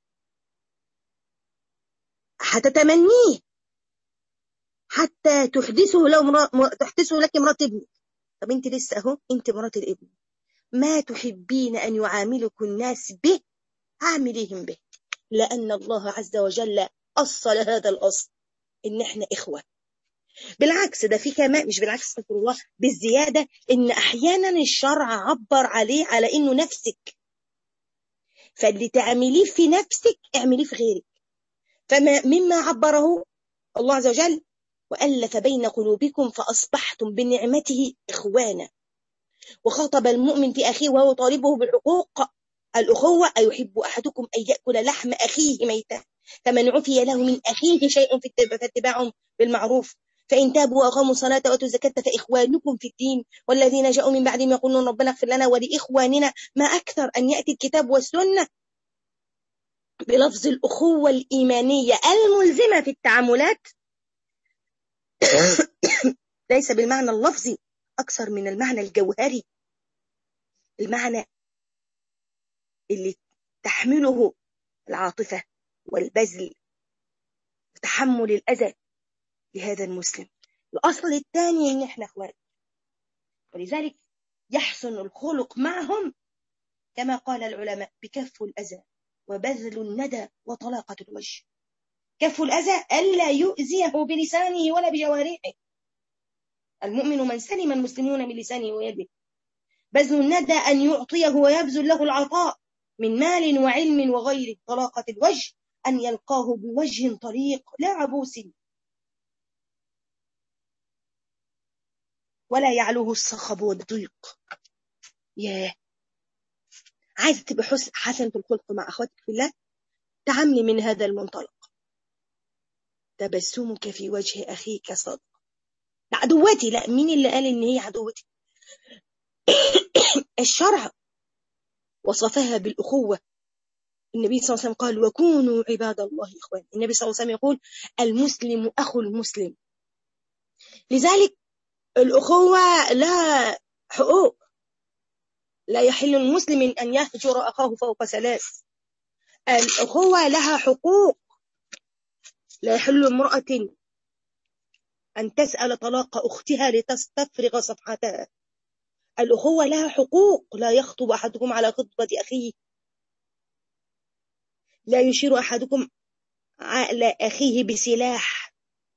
هتتمنيه حتى تحدثه لو مرا... تحدثه لك مرات ابنك طب انت لسه اهو انت مرات الابن ما تحبين ان يعاملك الناس به عامليهم به لان الله عز وجل اصل هذا الاصل ان احنا اخوه بالعكس ده في كمان مش بالعكس استغفر الله بالزياده ان احيانا الشرع عبر عليه على انه نفسك فاللي تعمليه في نفسك اعمليه في غيرك فما مما عبره الله عز وجل وألف بين قلوبكم فأصبحتم بنعمته إخوانا وخاطب المؤمن في أخيه وهو طالبه بالحقوق الأخوة أيحب أحدكم أن يأكل لحم أخيه ميتا فمن عفي له من أخيه شيء فاتباع بالمعروف فإن تابوا وأقاموا الصلاة وأتوا الزكاة فإخوانكم في الدين والذين جاءوا من بعدهم يقولون ربنا اغفر لنا ولإخواننا ما أكثر أن يأتي الكتاب والسنة بلفظ الأخوة الإيمانية الملزمة في التعاملات ليس بالمعنى اللفظي أكثر من المعنى الجوهري المعنى اللي تحمله العاطفة والبذل وتحمل الأذى لهذا المسلم الأصل الثاني إن إحنا أخوات ولذلك يحسن الخلق معهم كما قال العلماء بكف الأذى وبذل الندى وطلاقة الوجه كف الأذى ألا يؤذيه بلسانه ولا بجوارحه المؤمن من سلم المسلمون بلسانه ويده بذل الندى أن يعطيه ويبذل له العطاء من مال وعلم وغيره طلاقة الوجه أن يلقاه بوجه طريق لا عبوس ولا يعلوه الصخب والضيق ياه عايزة تبقى حسن حسنة الخلق مع أخواتك في الله تعاملي من هذا المنطلق تبسمك في وجه أخيك صدق عدوتي لا مين اللي قال إن هي عدوتي الشرع وصفها بالأخوة النبي صلى الله عليه وسلم قال وكونوا عباد الله إخوان النبي صلى الله عليه وسلم يقول المسلم أخو المسلم لذلك الأخوة لها حقوق لا يحل المسلم أن يهجر أخاه فوق ثلاث الأخوة لها حقوق لا يحل امرأة أن تسأل طلاق أختها لتستفرغ صفحتها الأخوة لها حقوق لا يخطب أحدكم على خطبة أخيه لا يشير أحدكم على أخيه بسلاح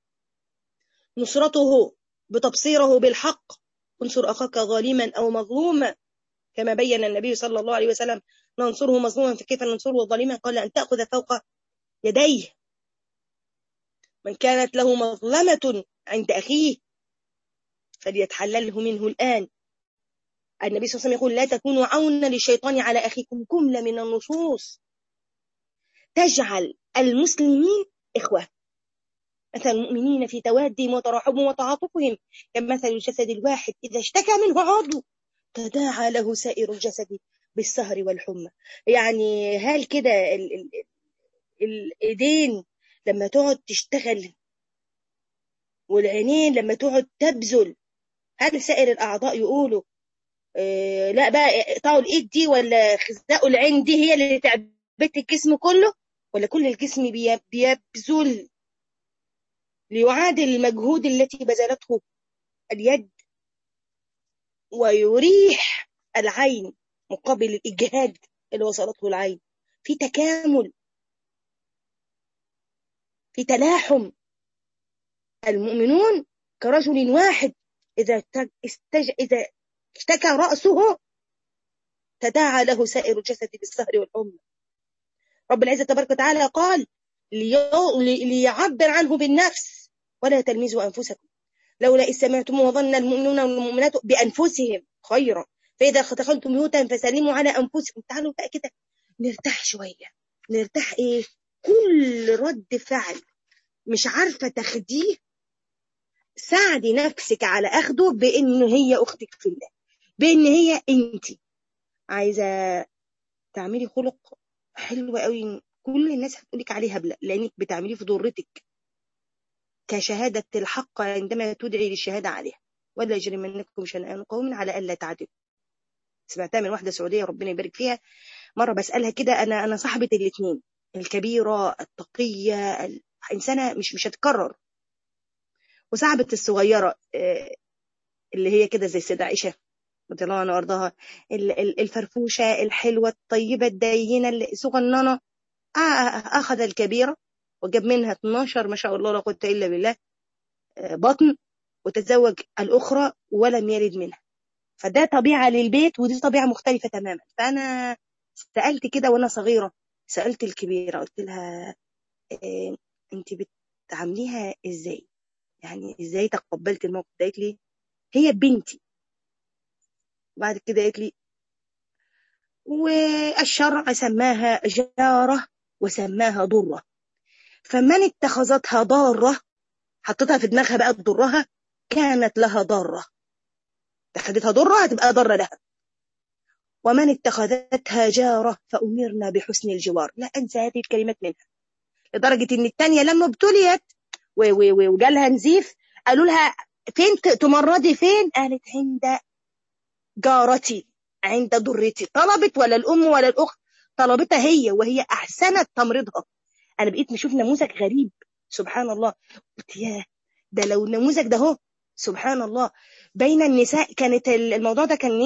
نصرته بتبصيره بالحق انصر أخاك ظالما أو مظلوما كما بين النبي صلى الله عليه وسلم ننصره مظلوما فكيف ننصره ظالما قال أن تأخذ فوق يديه من كانت له مظلمة عند أخيه فليتحلله منه الآن النبي صلى الله عليه وسلم يقول لا تكونوا عونا للشيطان على أخيكم كملة من النصوص تجعل المسلمين إخوة مثل المؤمنين في توادهم وتراحمهم وتعاطفهم كمثل الجسد الواحد إذا اشتكى منه عضو تداعى له سائر الجسد بالسهر والحمى يعني هل كده الايدين لما تقعد تشتغل والعينين لما تقعد تبذل هل سائر الاعضاء يقولوا آه لا بقى اقطعوا الايد دي ولا خزقوا العين دي هي اللي تعبت الجسم كله ولا كل الجسم بيبذل ليعادل المجهود التي بذلته اليد ويريح العين مقابل الإجهاد اللي وصلته العين في تكامل في تلاحم المؤمنون كرجل واحد إذا استج... إذا اشتكى رأسه تداعى له سائر الجسد بالسهر والحمى رب العزة تبارك وتعالى قال لي... ليعبر عنه بالنفس ولا تلمزوا أنفسكم لولا إذ سمعتم وظن المؤمنون والمؤمنات بأنفسهم خيرا فإذا دخلتم بيوتا فسلموا على أنفسكم تعالوا بقى كده نرتاح شوية نرتاح إيه كل رد فعل مش عارفة تاخديه ساعدي نفسك على أخده بإن هي أختك في الله بإن هي أنت عايزة تعملي خلق حلو قوي كل الناس هتقولك عليه هبلة لأنك بتعمليه في ضرتك كشهادة الحق عندما تدعي للشهادة عليها ولا يجرمنكم شنآن قوم على ألا تعدلوا سمعتها من واحدة سعودية ربنا يبارك فيها مرة بسألها كده أنا أنا صاحبة الاثنين الكبيرة التقية إنسانة مش مش هتكرر وصاحبة الصغيرة اللي هي كده زي السيدة عائشة رضي الله عنها وارضاها الفرفوشة الحلوة الطيبة الدينة الصغننة أخذ الكبيرة وجاب منها 12 ما شاء الله لا قوة إلا بالله بطن وتزوج الأخرى ولم يلد منها فده طبيعة للبيت ودي طبيعة مختلفة تماما فأنا سألت كده وأنا صغيرة سألت الكبيرة قلت لها إيه أنت بتعامليها إزاي يعني إزاي تقبلت الموقف ده قالت لي هي بنتي بعد كده قالت لي والشرع سماها جارة وسماها ضرة فمن اتخذتها ضارة حطتها في دماغها بقى ضرها كانت لها ضارة اتخذتها ضرة هتبقى ضرة لها ومن اتخذتها جارة فأمرنا بحسن الجوار لا أنسى هذه الكلمات منها لدرجة إن التانية لما ابتليت وجالها نزيف قالوا لها فين تمرضي فين قالت عند جارتي عند ضرتي طلبت ولا الأم ولا الأخت طلبتها هي وهي أحسنت تمرضها أنا بقيت مشوف نموذج غريب سبحان الله قلت ياه ده لو النموذج ده هو سبحان الله بين النساء كانت الموضوع ده كان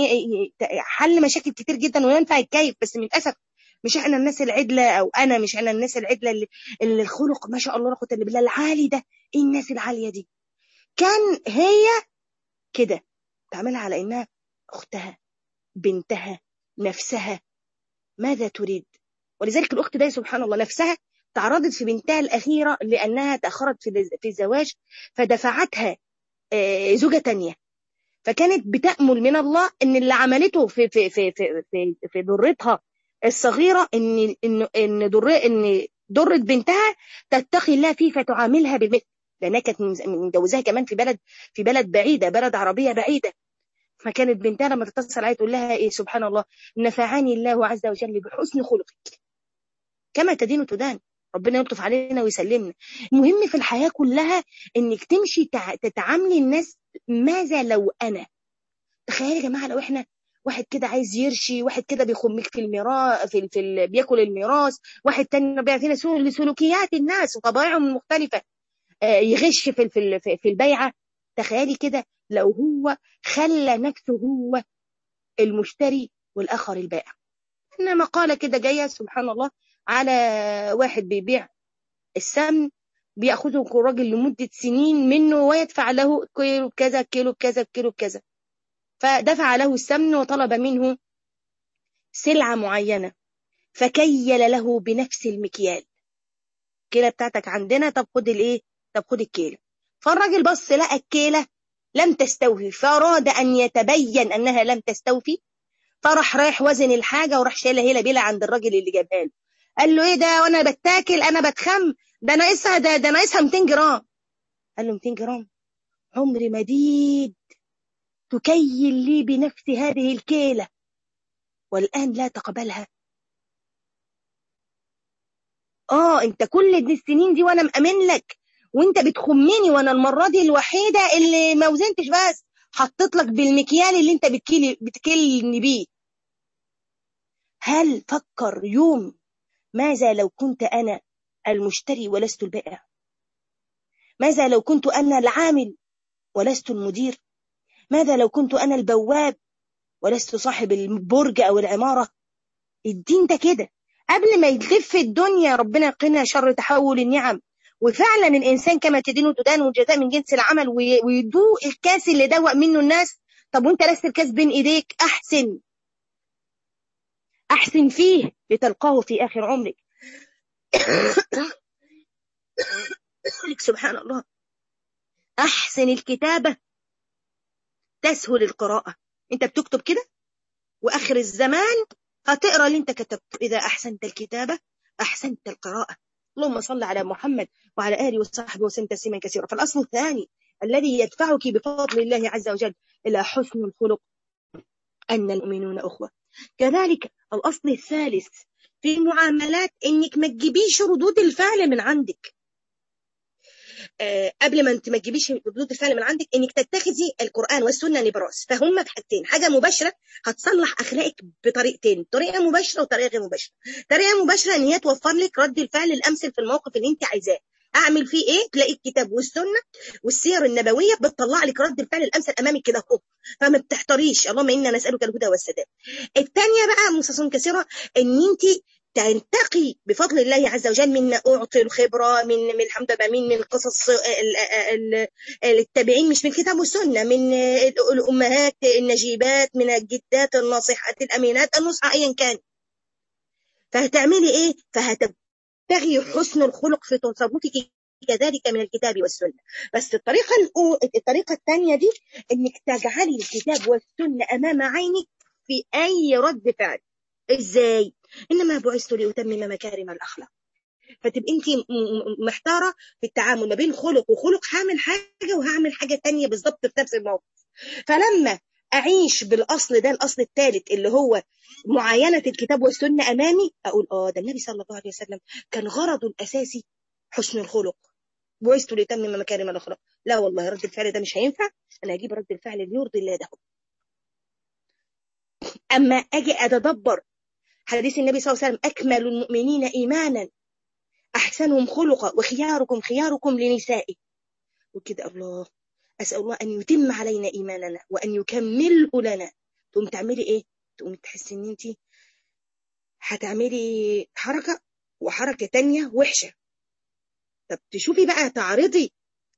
حل مشاكل كتير جدا وينفع يتكيف بس للاسف مش احنا الناس العدله او انا مش انا الناس العدله اللي, اللي الخلق ما شاء الله لا قوه الا بالله العالي ده ايه الناس العاليه دي كان هي كده تعملها على انها اختها بنتها نفسها ماذا تريد ولذلك الاخت ده سبحان الله نفسها تعرضت في بنتها الاخيره لانها تاخرت في الزواج فدفعتها زوجة تانية فكانت بتأمل من الله ان اللي عملته في في في في في, في ضرتها الصغيرة ان ان ان ضر ان ضرت بنتها تتقي الله فيه فتعاملها بالمثل لانها كانت متجوزاها كمان في بلد في بلد بعيدة بلد عربية بعيدة فكانت بنتها لما تتصل عليها تقول لها ايه سبحان الله نفعني الله عز وجل بحسن خلقك كما تدين تدان ربنا يلطف علينا ويسلمنا المهم في الحياة كلها انك تمشي تتعاملي الناس ماذا لو انا تخيلي يا جماعة لو احنا واحد كده عايز يرشي واحد كده بيخمك في الميراث في, في ال... بياكل الميراث واحد تاني بيعطينا لسلوكيات الناس وطبائعهم المختلفة آه يغش في في في البيعة تخيلي كده لو هو خلى نفسه هو المشتري والاخر البائع انما قال كده جايه سبحان الله على واحد بيبيع السمن بياخذه الراجل لمده سنين منه ويدفع له كيلو بكذا كيلو بكذا كيلو بكذا فدفع له السمن وطلب منه سلعه معينه فكيل له بنفس المكيال الكيله بتاعتك عندنا طب خد الايه طب خد الكيله فالراجل بص لقى الكيله لم تستوفي فاراد ان يتبين انها لم تستوفي فراح رايح وزن الحاجه وراح شايلها هيله بيلا عند الراجل اللي جابها له قال له ايه ده وانا بتاكل انا بتخم ده ناقصها ده ده ناقصها 200 جرام قال له 200 جرام عمر مديد تكيل لي بنفس هذه الكيله والان لا تقبلها اه انت كل دي السنين دي وانا مأمن لك وانت بتخمني وانا المره دي الوحيده اللي ما وزنتش بس حطيت لك بالمكيال اللي انت بتكيل بتكلني بيه هل فكر يوم ماذا لو كنت أنا المشتري ولست البائع ماذا لو كنت أنا العامل ولست المدير ماذا لو كنت أنا البواب ولست صاحب البرج أو العمارة الدين ده كده قبل ما يلف الدنيا ربنا يقينا شر تحول النعم وفعلا الانسان كما تدين تدان والجزاء من جنس العمل ويدوق الكاس اللي دوق منه الناس طب وانت لست الكاس بين ايديك احسن احسن فيه لتلقاه في اخر عمرك سبحان الله احسن الكتابه تسهل القراءه انت بتكتب كده واخر الزمان هتقرا اللي انت كتبته اذا احسنت الكتابه احسنت القراءه اللهم صل على محمد وعلى اله وصحبه وسلم تسليما كثيرا فالاصل الثاني الذي يدفعك بفضل الله عز وجل الى حسن الخلق ان المؤمنون اخوه كذلك الاصل الثالث في المعاملات انك ما تجيبيش ردود الفعل من عندك آه، قبل ما انت ما تجيبيش ردود الفعل من عندك انك تتخذي القران والسنه نبراس فهم بحاجتين حاجه مباشره هتصلح اخلاقك بطريقتين طريقه مباشره وطريقه غير مباشره طريقه مباشره ان هي توفر لك رد الفعل الامثل في الموقف اللي انت عايزاه اعمل فيه ايه تلاقي الكتاب والسنه والسير النبويه بتطلع لك رد الفعل الامثل امامك كده اهو فما بتحتريش اللهم انا نسالك الهدى والسداد الثانيه بقى مصاصون كثيره ان انت تنتقي بفضل الله عز وجل من أعطي الخبرة من من الحمد لله من من قصص التابعين مش من الكتاب والسنة من الأمهات النجيبات من الجدات الناصحات الأمينات النصحة أيا كان فهتعملي إيه؟ فهتبتغي حسن الخلق في تصرفك كذلك من الكتاب والسنة بس الطريقة الطريقة الثانية دي إنك تجعلي الكتاب والسنة أمام عينك في أي رد فعل إزاي؟ إنما بعثت لأتمم مكارم الأخلاق فتبقى انت محتاره في التعامل ما بين خلق وخلق هعمل حاجه وهعمل حاجه تانية بالظبط في نفس الموقف فلما اعيش بالاصل ده الاصل الثالث اللي هو معاينه الكتاب والسنه امامي اقول اه ده النبي صلى الله عليه وسلم كان غرضه الاساسي حسن الخلق بعثت لأتمم مكارم الاخلاق لا والله رد الفعل ده مش هينفع انا اجيب رد الفعل اللي يرضي الله ده اما اجي اتدبر حديث النبي صلى الله عليه وسلم أكمل المؤمنين إيمانا أحسنهم خلقا وخياركم خياركم لنسائه وكده الله أسأل الله أن يتم علينا إيماننا وأن يكمله لنا تقوم تعملي إيه؟ تقوم تحسي إن أنت هتعملي حركة وحركة تانية وحشة طب تشوفي بقى تعرضي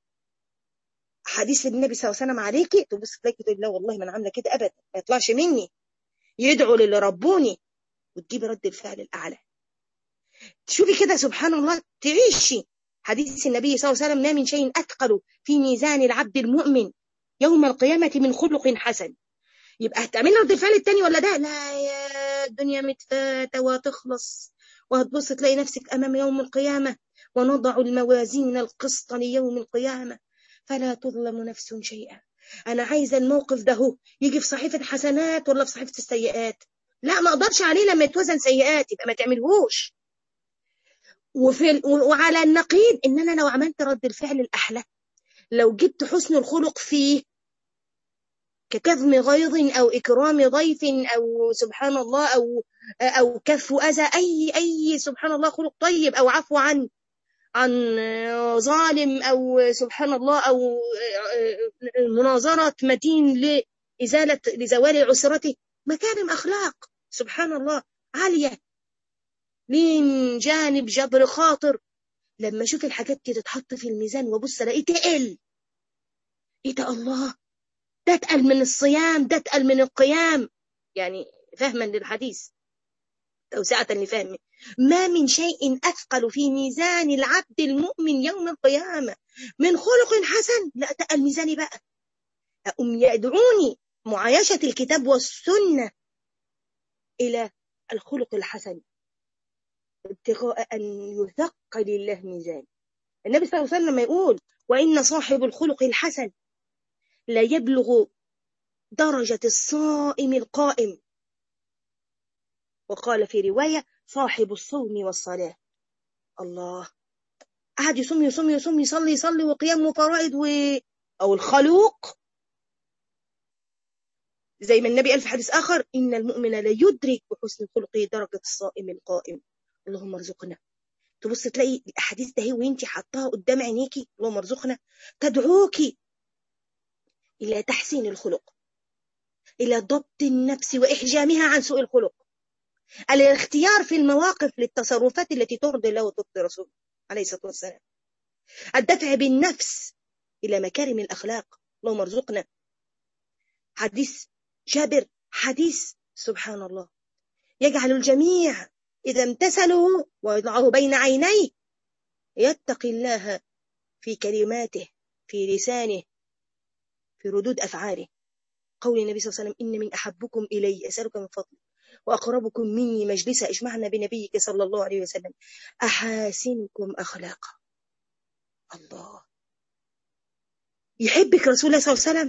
حديث النبي صلى الله عليه وسلم عليكي تبص تلاقي تقول لا والله ما انا عامله كده ابدا ما يطلعش مني يدعو للي ربوني وتجيبي رد الفعل الأعلى تشوفي كده سبحان الله تعيشي حديث النبي صلى الله عليه وسلم ما من شيء أثقل في ميزان العبد المؤمن يوم القيامة من خلق حسن يبقى هتعملي رد الفعل التاني ولا ده لا يا الدنيا متفاتة وهتخلص وهتبص تلاقي نفسك أمام يوم القيامة ونضع الموازين القسط ليوم القيامة فلا تظلم نفس شيئا أنا عايزة الموقف ده هو يجي في صحيفة حسنات ولا في صحيفة السيئات لا ما اقدرش عليه لما يتوزن سيئات يبقى ما تعملهوش وفي وعلى النقيض ان انا لو عملت رد الفعل الاحلى لو جبت حسن الخلق فيه ككظم غيظ او اكرام ضيف او سبحان الله او او كف اذى اي اي سبحان الله خلق طيب او عفو عن عن ظالم او سبحان الله او مناظره مدين لازاله لزوال عسرته مكارم أخلاق سبحان الله عالية من جانب جبر خاطر لما أشوف الحاجات دي تتحط في الميزان وابص الاقيه تقل ايه ده الله ده اتقل من الصيام ده اتقل من القيام يعني فهما للحديث توسعة لفهمه ما من شيء أثقل في ميزان العبد المؤمن يوم القيامة من خلق حسن لا تقل ميزاني بقى أم يدعوني معايشة الكتاب والسنة إلى الخلق الحسن ابتغاء أن يثقل الله ميزان النبي صلى الله عليه وسلم يقول وإن صاحب الخلق الحسن لا يبلغ درجة الصائم القائم وقال في رواية صاحب الصوم والصلاة الله قعد يصوم يصوم يصوم يصلي يصلي وقيام وفرائض و... أو الخلوق زي ما النبي قال في حديث آخر إن المؤمن لا يدرك بحسن خلقه درجة الصائم القائم اللهم ارزقنا تبص تلاقي الأحاديث ده وانت حطاها قدام عينيكي اللهم ارزقنا تدعوكي إلى تحسين الخلق إلى ضبط النفس وإحجامها عن سوء الخلق الاختيار في المواقف للتصرفات التي ترضي الله وترضي رسوله عليه الصلاة والسلام الدفع بالنفس إلى مكارم الأخلاق اللهم ارزقنا حديث جابر حديث سبحان الله يجعل الجميع إذا امتثلوا ويضعه بين عينيه يتقي الله في كلماته في لسانه في ردود أفعاله قول النبي صلى الله عليه وسلم إن من أحبكم إلي أسألك من فضلك وأقربكم مني مجلسا اجمعنا بنبيك صلى الله عليه وسلم أحاسنكم أخلاقا الله يحبك رسول الله صلى الله عليه وسلم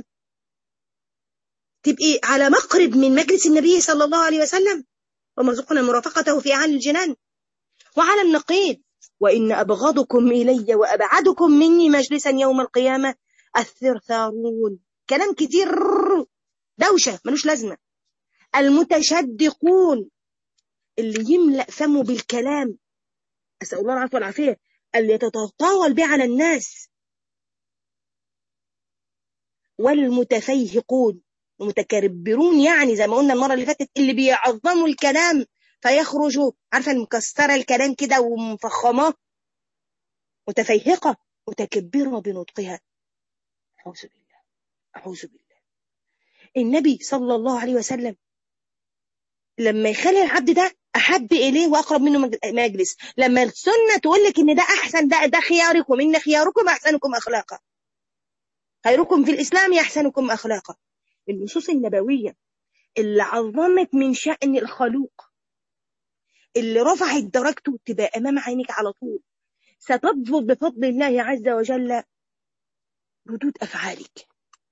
تبقي على مقرب من مجلس النبي صلى الله عليه وسلم ومرزقنا مرافقته في أعلى الجنان وعلى النقيض وإن أبغضكم إلي وأبعدكم مني مجلسا يوم القيامة الثرثارون كلام كتير دوشة ملوش لازمة المتشدقون اللي يملأ فمه بالكلام أسأل الله العفو والعافية اللي يتطاول به على الناس والمتفيهقون المتكبرون يعني زي ما قلنا المرة اللي فاتت اللي بيعظموا الكلام فيخرجوا عارفة المكسرة الكلام كده ومفخماه متفيهقة متكبرة بنطقها أعوذ بالله أعوذ بالله النبي صلى الله عليه وسلم لما يخلي العبد ده أحب إليه وأقرب منه مجلس لما السنة تقول لك إن ده أحسن ده ده خياركم إن خياركم أحسنكم أخلاقا خيركم في الإسلام يحسنكم أخلاقا النصوص النبوية اللي عظمت من شأن الخلوق اللي رفعت درجته تبقى أمام عينك على طول ستضبط بفضل الله عز وجل ردود أفعالك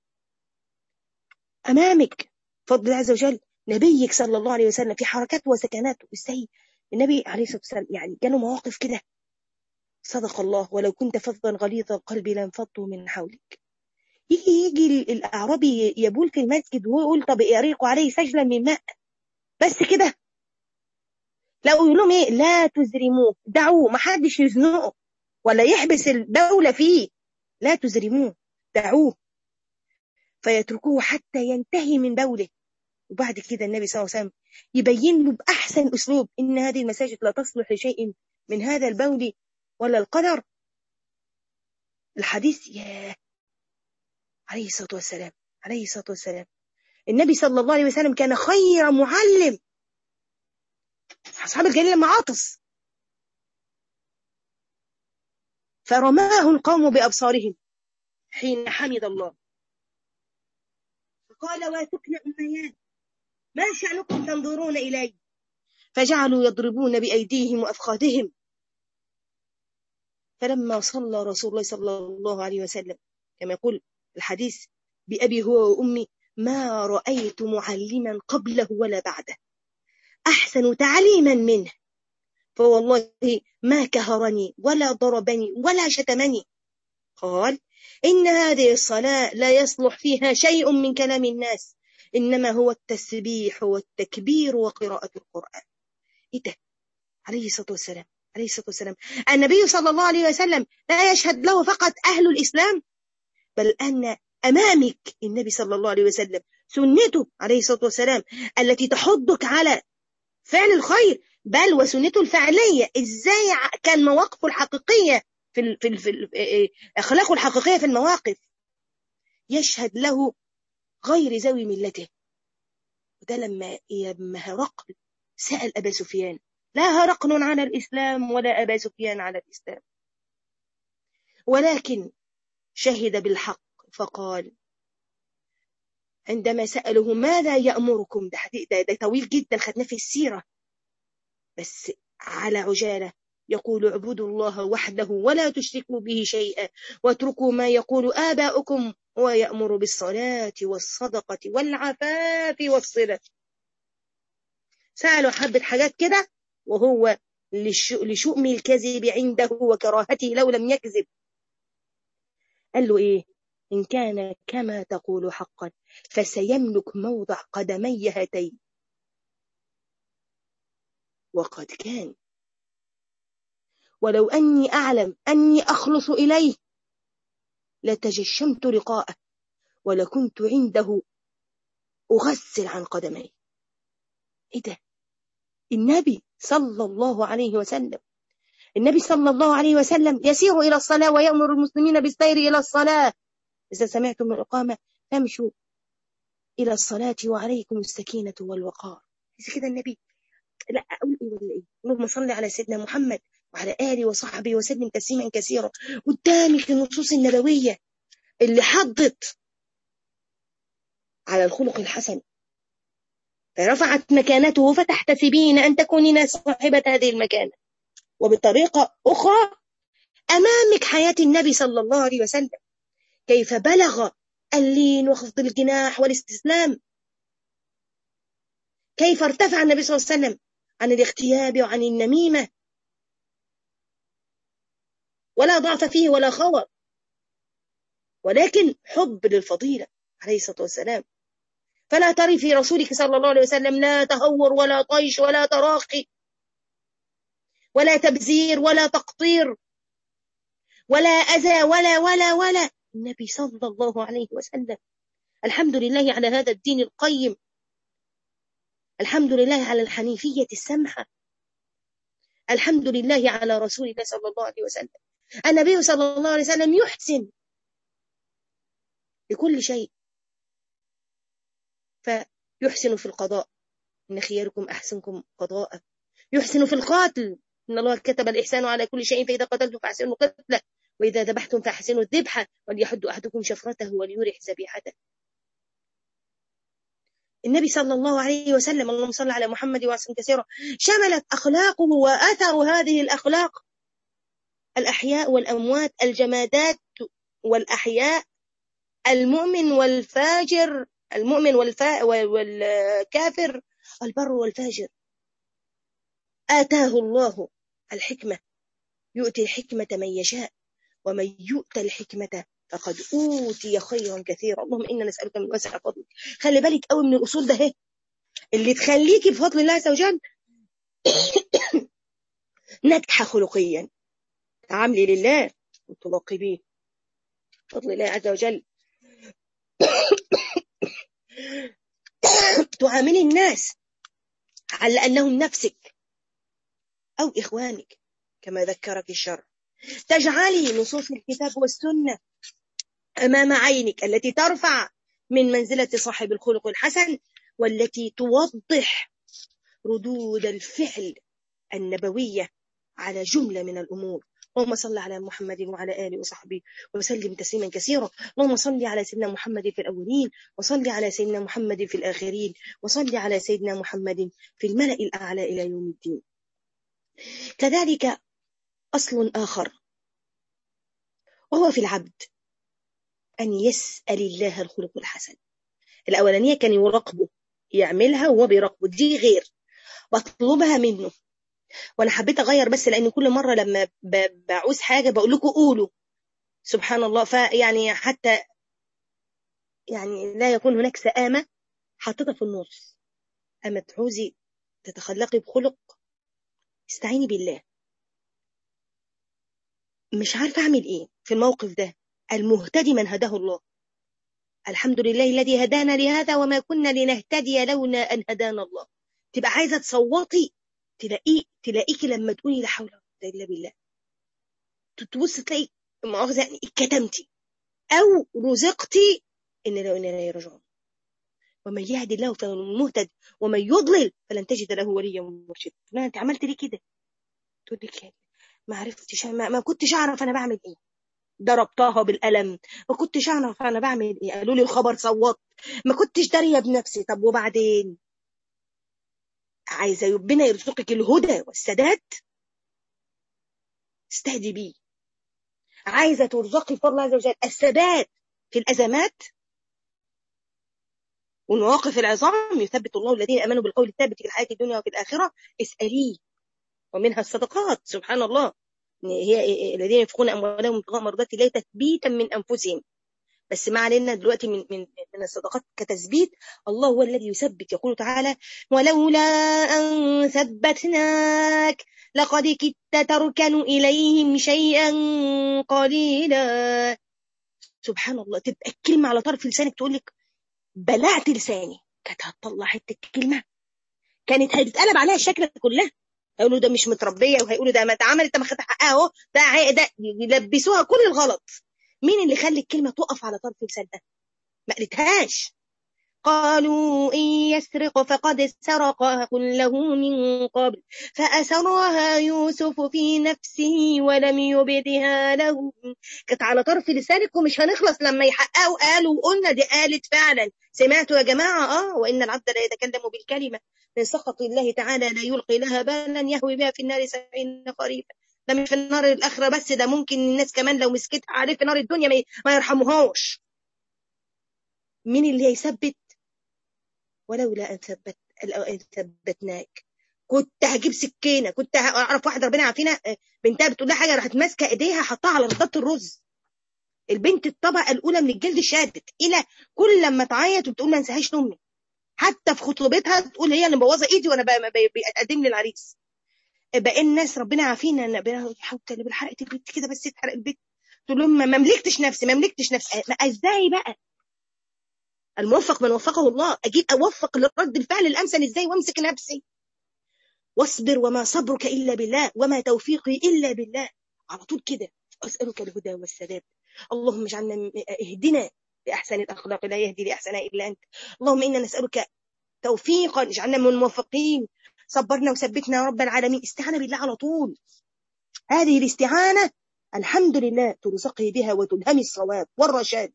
أمامك فضل الله عز وجل نبيك صلى الله عليه وسلم في حركاته وسكناته ازاي النبي عليه الصلاة والسلام يعني جاله مواقف كده صدق الله ولو كنت فظا غليظ القلب لانفضوا من حولك يجي يجي الأعرابي يبول في المسجد ويقول طب يريق عليه سجلا من ماء بس كده لا يقول لهم ايه لا تزرموه دعوه ما حدش يزنقه ولا يحبس الدولة فيه لا تزرموه دعوه فيتركوه حتى ينتهي من بوله وبعد كده النبي صلى الله عليه وسلم يبين له بأحسن أسلوب إن هذه المساجد لا تصلح لشيء من هذا البول ولا القدر الحديث يا عليه الصلاة والسلام عليه الصلاة والسلام النبي صلى الله عليه وسلم كان خير معلم أصحاب الجليل لما عطس فرماه القوم بأبصارهم حين حمد الله فقال واتكن أميان ما شأنكم تنظرون إلي فجعلوا يضربون بأيديهم وأفخاذهم فلما صلى رسول الله صلى الله عليه وسلم كما يقول الحديث بأبي هو وأمي ما رأيت معلما قبله ولا بعده أحسن تعليما منه فوالله ما كهرني ولا ضربني ولا شتمني قال إن هذه الصلاة لا يصلح فيها شيء من كلام الناس إنما هو التسبيح والتكبير وقراءة القرآن إيه ده عليه الصلاة والسلام عليه الصلاة والسلام النبي صلى الله عليه وسلم لا يشهد له فقط أهل الإسلام بل أن أمامك النبي صلى الله عليه وسلم سنته عليه الصلاة والسلام التي تحضك على فعل الخير بل وسنته الفعلية إزاي كان مواقفه الحقيقية في ال في, ال في ال أخلاقه الحقيقية في المواقف يشهد له غير ذوي ملته وده لما لما هرقل سأل أبا سفيان لا هرقل على الإسلام ولا أبا سفيان على الإسلام ولكن شهد بالحق فقال عندما سأله ماذا يأمركم ده, ده, ده طويل جدا خدناه في السيرة بس على عجالة يقول اعبدوا الله وحده ولا تشركوا به شيئا واتركوا ما يقول آباؤكم ويأمر بالصلاة والصدقة والعفاف والصلة سألوا حبة حاجات كده وهو لشؤم الكذب عنده وكراهته لو لم يكذب قال له إيه إن كان كما تقول حقا فسيملك موضع قدمي هاتين وقد كان ولو أني أعلم أني أخلص إليه لتجشمت لقاءه ولكنت عنده أغسل عن قدمي إيه ده النبي صلى الله عليه وسلم النبي صلى الله عليه وسلم يسير إلى الصلاة ويأمر المسلمين بالسير إلى الصلاة إذا سمعتم الإقامة فامشوا إلى الصلاة وعليكم السكينة والوقار إذا كده النبي لا أقول إيه ولا إيه اللهم صل على سيدنا محمد وعلى آله وصحبه وسلم تسليما كثيرا قدامك النصوص النبوية اللي حضت على الخلق الحسن فرفعت مكانته فتحتسبين أن تكونين صاحبة هذه المكانة وبطريقة أخرى أمامك حياة النبي صلى الله عليه وسلم كيف بلغ اللين وخفض الجناح والاستسلام كيف ارتفع النبي صلى الله عليه وسلم عن الاغتياب وعن النميمة ولا ضعف فيه ولا خور ولكن حب للفضيلة عليه الصلاة والسلام فلا تري في رسولك صلى الله عليه وسلم لا تهور ولا طيش ولا تراخي ولا تبذير ولا تقطير ولا أذى ولا ولا ولا النبي صلى الله عليه وسلم الحمد لله على هذا الدين القيم الحمد لله على الحنيفية السمحة الحمد لله على رسول الله صلى الله عليه وسلم النبي صلى الله عليه وسلم يحسن لكل شيء فيحسن في القضاء إن خياركم أحسنكم قضاء يحسن في القاتل إن الله كتب الإحسان على كل شيء فإذا قتلتم فأحسنوا قتله وإذا ذبحتم فأحسنوا الذبحة وليحد أحدكم شفرته وليرح ذبيحته النبي صلى الله عليه وسلم اللهم صل على محمد وسلم كثيرا شملت أخلاقه وأثر هذه الأخلاق الأحياء والأموات الجمادات والأحياء المؤمن والفاجر المؤمن والفا والكافر البر والفاجر آتاه الله الحكمة يؤتي الحكمة من يشاء ومن يؤت الحكمة فقد أوتي خيرا كثيرا اللهم إنا نسألك من واسع فضلك خلي بالك قوي من الأصول ده هي اللي تخليكي بفضل الله عز وجل ناجحة خلقيا تعاملي لله وتراقبيه بفضل الله عز وجل تعاملي الناس على أنهم نفسك أو إخوانك كما ذكرك الشرع تجعلي نصوص الكتاب والسنة أمام عينك التي ترفع من منزلة صاحب الخلق الحسن والتي توضح ردود الفعل النبوية على جملة من الأمور اللهم صل على محمد وعلى آله وصحبه وسلم تسليما كثيرا اللهم صل على سيدنا محمد في الأولين وصل على سيدنا محمد في الآخرين وصل على سيدنا محمد في الملأ الأعلى إلى يوم الدين كذلك أصل آخر وهو في العبد أن يسأل الله الخلق الحسن الأولانية كان يراقبه يعملها وهو بيراقبه دي غير بطلبها منه وانا حبيت اغير بس لان كل مره لما بعوز حاجه بقول لكم قولوا سبحان الله فيعني حتى يعني لا يكون هناك سآمة حاططها في النص أما تعوزي تتخلقي بخلق استعيني بالله مش عارفة أعمل إيه في الموقف ده المهتدي من هداه الله الحمد لله الذي هدانا لهذا وما كنا لنهتدي لولا أن هدانا الله تبقى عايزة تصوتي تلاقيه تلاقيكي لما تقولي لا حول ولا قوه الا بالله تبص تلاقي مؤاخذه يعني اتكتمتي او رزقتي ان لو اننا يرجعون ومن يهد الله فهو المهتد ومن يضلل فلن تجد له وليا مرشدا ما انت عملت ليه كده تقول لك يعني ما عرفتش ما, ما كنتش اعرف انا بعمل ايه ضربتها بالقلم ما كنتش اعرف انا بعمل ايه قالوا لي الخبر صوت ما كنتش داريه بنفسي طب وبعدين عايزة ربنا يرزقك الهدى والسداد استهدي بيه عايزة ترزقي فضل الله عز وجل الثبات في الأزمات والمواقف العظام يثبت الله الذين امنوا بالقول الثابت في الحياه الدنيا وفي الاخره اساليه ومنها الصدقات سبحان الله هي الذين ينفقون اموالهم ابتغاء مرضات الله تثبيتا من انفسهم بس ما علينا دلوقتي من من من الصدقات كتثبيت الله هو الذي يثبت يقول تعالى ولولا أن ثبتناك لقد كدت تركن إليهم شيئا قليلا سبحان الله تبقى الكلمة على طرف لسانك تقول لك بلعت لساني كانت هتطلع حتة كلمة كانت هتتقلب عليها الشكل كلها هيقولوا ده مش متربيه وهيقولوا ده ما اتعملت ده ما خدت حقها اهو ده عي- ده يلبسوها كل الغلط مين اللي خلى الكلمه تقف على طرف لسانها ما قالتهاش قالوا إن يسرق فقد سرق أخ له من قبل فأسرها يوسف في نفسه ولم يبدها له كانت على طرف لسانك ومش هنخلص لما يحققوا قالوا وقلنا دي قالت فعلا سمعتوا يا جماعة اه وإن العبد لا يتكلم بالكلمة من سخط الله تعالى لا يلقي لها بالا يهوي بها في النار سبعين خريفا ده مش في النار الآخرة بس ده ممكن الناس كمان لو مسكتها عليه في نار الدنيا ما- ما يرحموهاش مين اللي هيثبت ولولا أن ثبت أن ثبتناك كنت هجيب سكينة كنت أعرف واحدة ربنا عافينا آه، بنتها بتقول لها حاجة راحت ماسكة إيديها حطها على رصاصة الرز البنت الطبقة الأولى من الجلد شادت إلى كل لما تعيط وبتقول ما انساهاش أمي حتى في خطوبتها تقول هي اللي مبوظة إيدي وأنا ب- ب- بقدم لي العريس بقى الناس ربنا عافينا أنا بحاول اللي بالحرقت البيت كده بس اتحرق البيت تقول لهم ما مملكتش نفسي ما مملكتش نفسي ما ازاي بقى الموفق من وفقه الله اجيب اوفق لرد الفعل الامثل ازاي وامسك نفسي واصبر وما صبرك الا بالله وما توفيقي الا بالله على طول كده اسالك الهدى والسداد اللهم اجعلنا م- اهدنا لاحسن الاخلاق لا يهدي لاحسنها الا انت اللهم انا نسالك توفيقا اجعلنا من الموفقين صبرنا وثبتنا يا رب العالمين استعانه بالله على طول هذه الاستعانه الحمد لله ترزقي بها وتلهمي الصواب والرشاد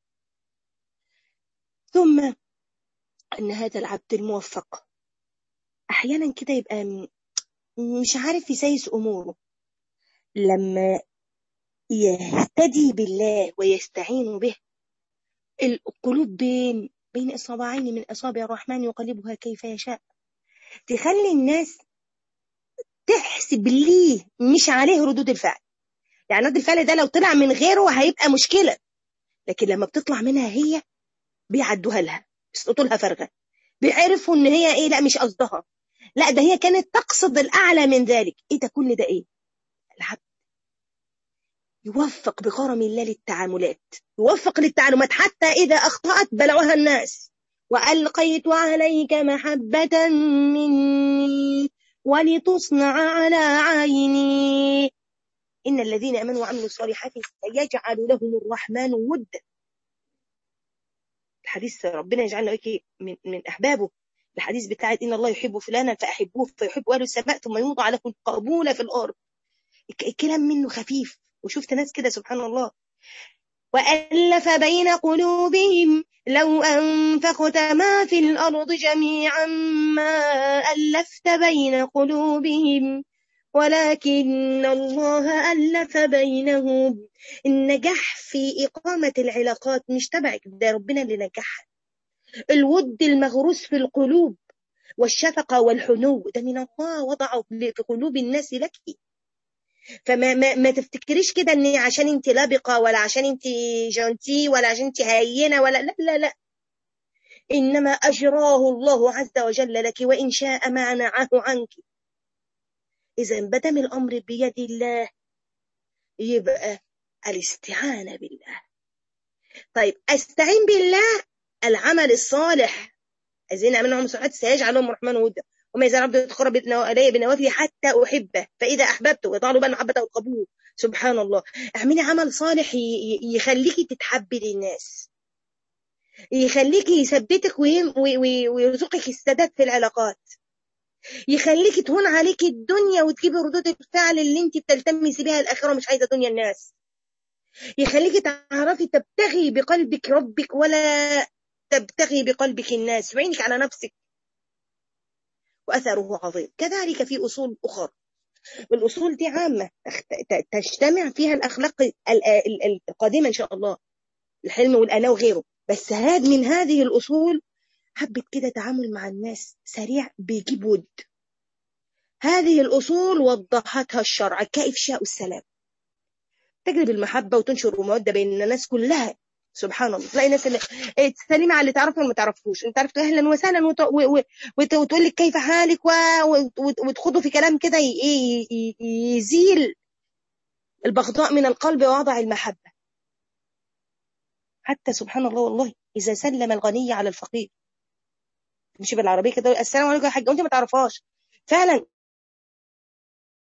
ثم ان هذا العبد الموفق احيانا كده يبقى م- مش عارف يسيس اموره لما يهتدي بالله ويستعين به القلوب بين بين اصابعين من اصابع الرحمن يقلبها كيف يشاء تخلي الناس تحسب ليه مش عليه ردود الفعل يعني رد الفعل ده لو طلع من غيره هيبقى مشكله لكن لما بتطلع منها هي بيعدوها لها بيسقطوا لها فرغه بيعرفوا ان هي ايه لا مش قصدها لا ده هي كانت تقصد الاعلى من ذلك ايه ده كل ده ايه العبد يوفق بكرم الله للتعاملات يوفق للتعلمات حتى إذا أخطأت بلعها الناس وألقيت عليك محبة مني ولتصنع على عيني إن الذين آمنوا وعملوا الصالحات سيجعل لهم الرحمن ودا الحديث ربنا يجعلنا وياك من, من أحبابه الحديث بتاعت إن الله يحب فلانا فأحبوه فيحب أهل السماء ثم يوضع لكم قبولة في الأرض الك- الكلام منه خفيف وشفت ناس كده سبحان الله وألف بين قلوبهم لو أنفقت ما في الأرض جميعا ما ألفت بين قلوبهم ولكن الله ألف بينهم النجاح في إقامة العلاقات مش تبعك ده ربنا اللي نجحها الود المغروس في القلوب والشفقة والحنو ده من الله وضعه في قلوب الناس لك فما ما, ما تفتكريش كده ان عشان انت لابقه ولا عشان انت جونتي ولا عشان انت هينه ولا لا لا لا انما اجراه الله عز وجل لك وان شاء منعه عنك اذا بدم الامر بيد الله يبقى الاستعانه بالله طيب استعين بالله العمل الصالح الذين نعمل لهم صالحات سيجعل لهم الرحمن ودا وما يزال عبد يتقرب الي بنوافل حتى احبه فاذا احببته ويطال بال محبته والقبول سبحان الله اعملي عمل صالح ي- ي- يخليكي تتحبي للناس يخليكي يثبتك ويم- وي- وي- ويرزقك السداد في العلاقات يخليكي تهون عليكي الدنيا وتجيبي ردود الفعل اللي انت بتلتمسي بيها الاخره مش عايزه دنيا الناس يخليكي تعرفي تبتغي بقلبك ربك ولا تبتغي بقلبك الناس وعينك على نفسك وأثره عظيم كذلك في أصول أخرى والأصول دي عامة تخت- تجتمع فيها الأخلاق ال- ال- القادمة إن شاء الله الحلم والأنا وغيره بس هذا من هذه الأصول حبت كده تعامل مع الناس سريع بيجيب ود هذه الأصول وضحتها الشرع كإفشاء السلام تجلب المحبة وتنشر المودة بين الناس كلها سبحان الله تلاقي ناس اللي إيه، تسلمي على اللي تعرفه وما تعرفوش انت عرفت اهلا وسهلا وت... و... و... وت... وتقول لك كيف حالك و... وت... وتخوضوا في كلام كده ي... ي... ي... يزيل البغضاء من القلب ووضع المحبة حتى سبحان الله والله إذا سلم الغني على الفقير مش بالعربية كده السلام عليكم يا حاج وانت ما تعرفهاش فعلا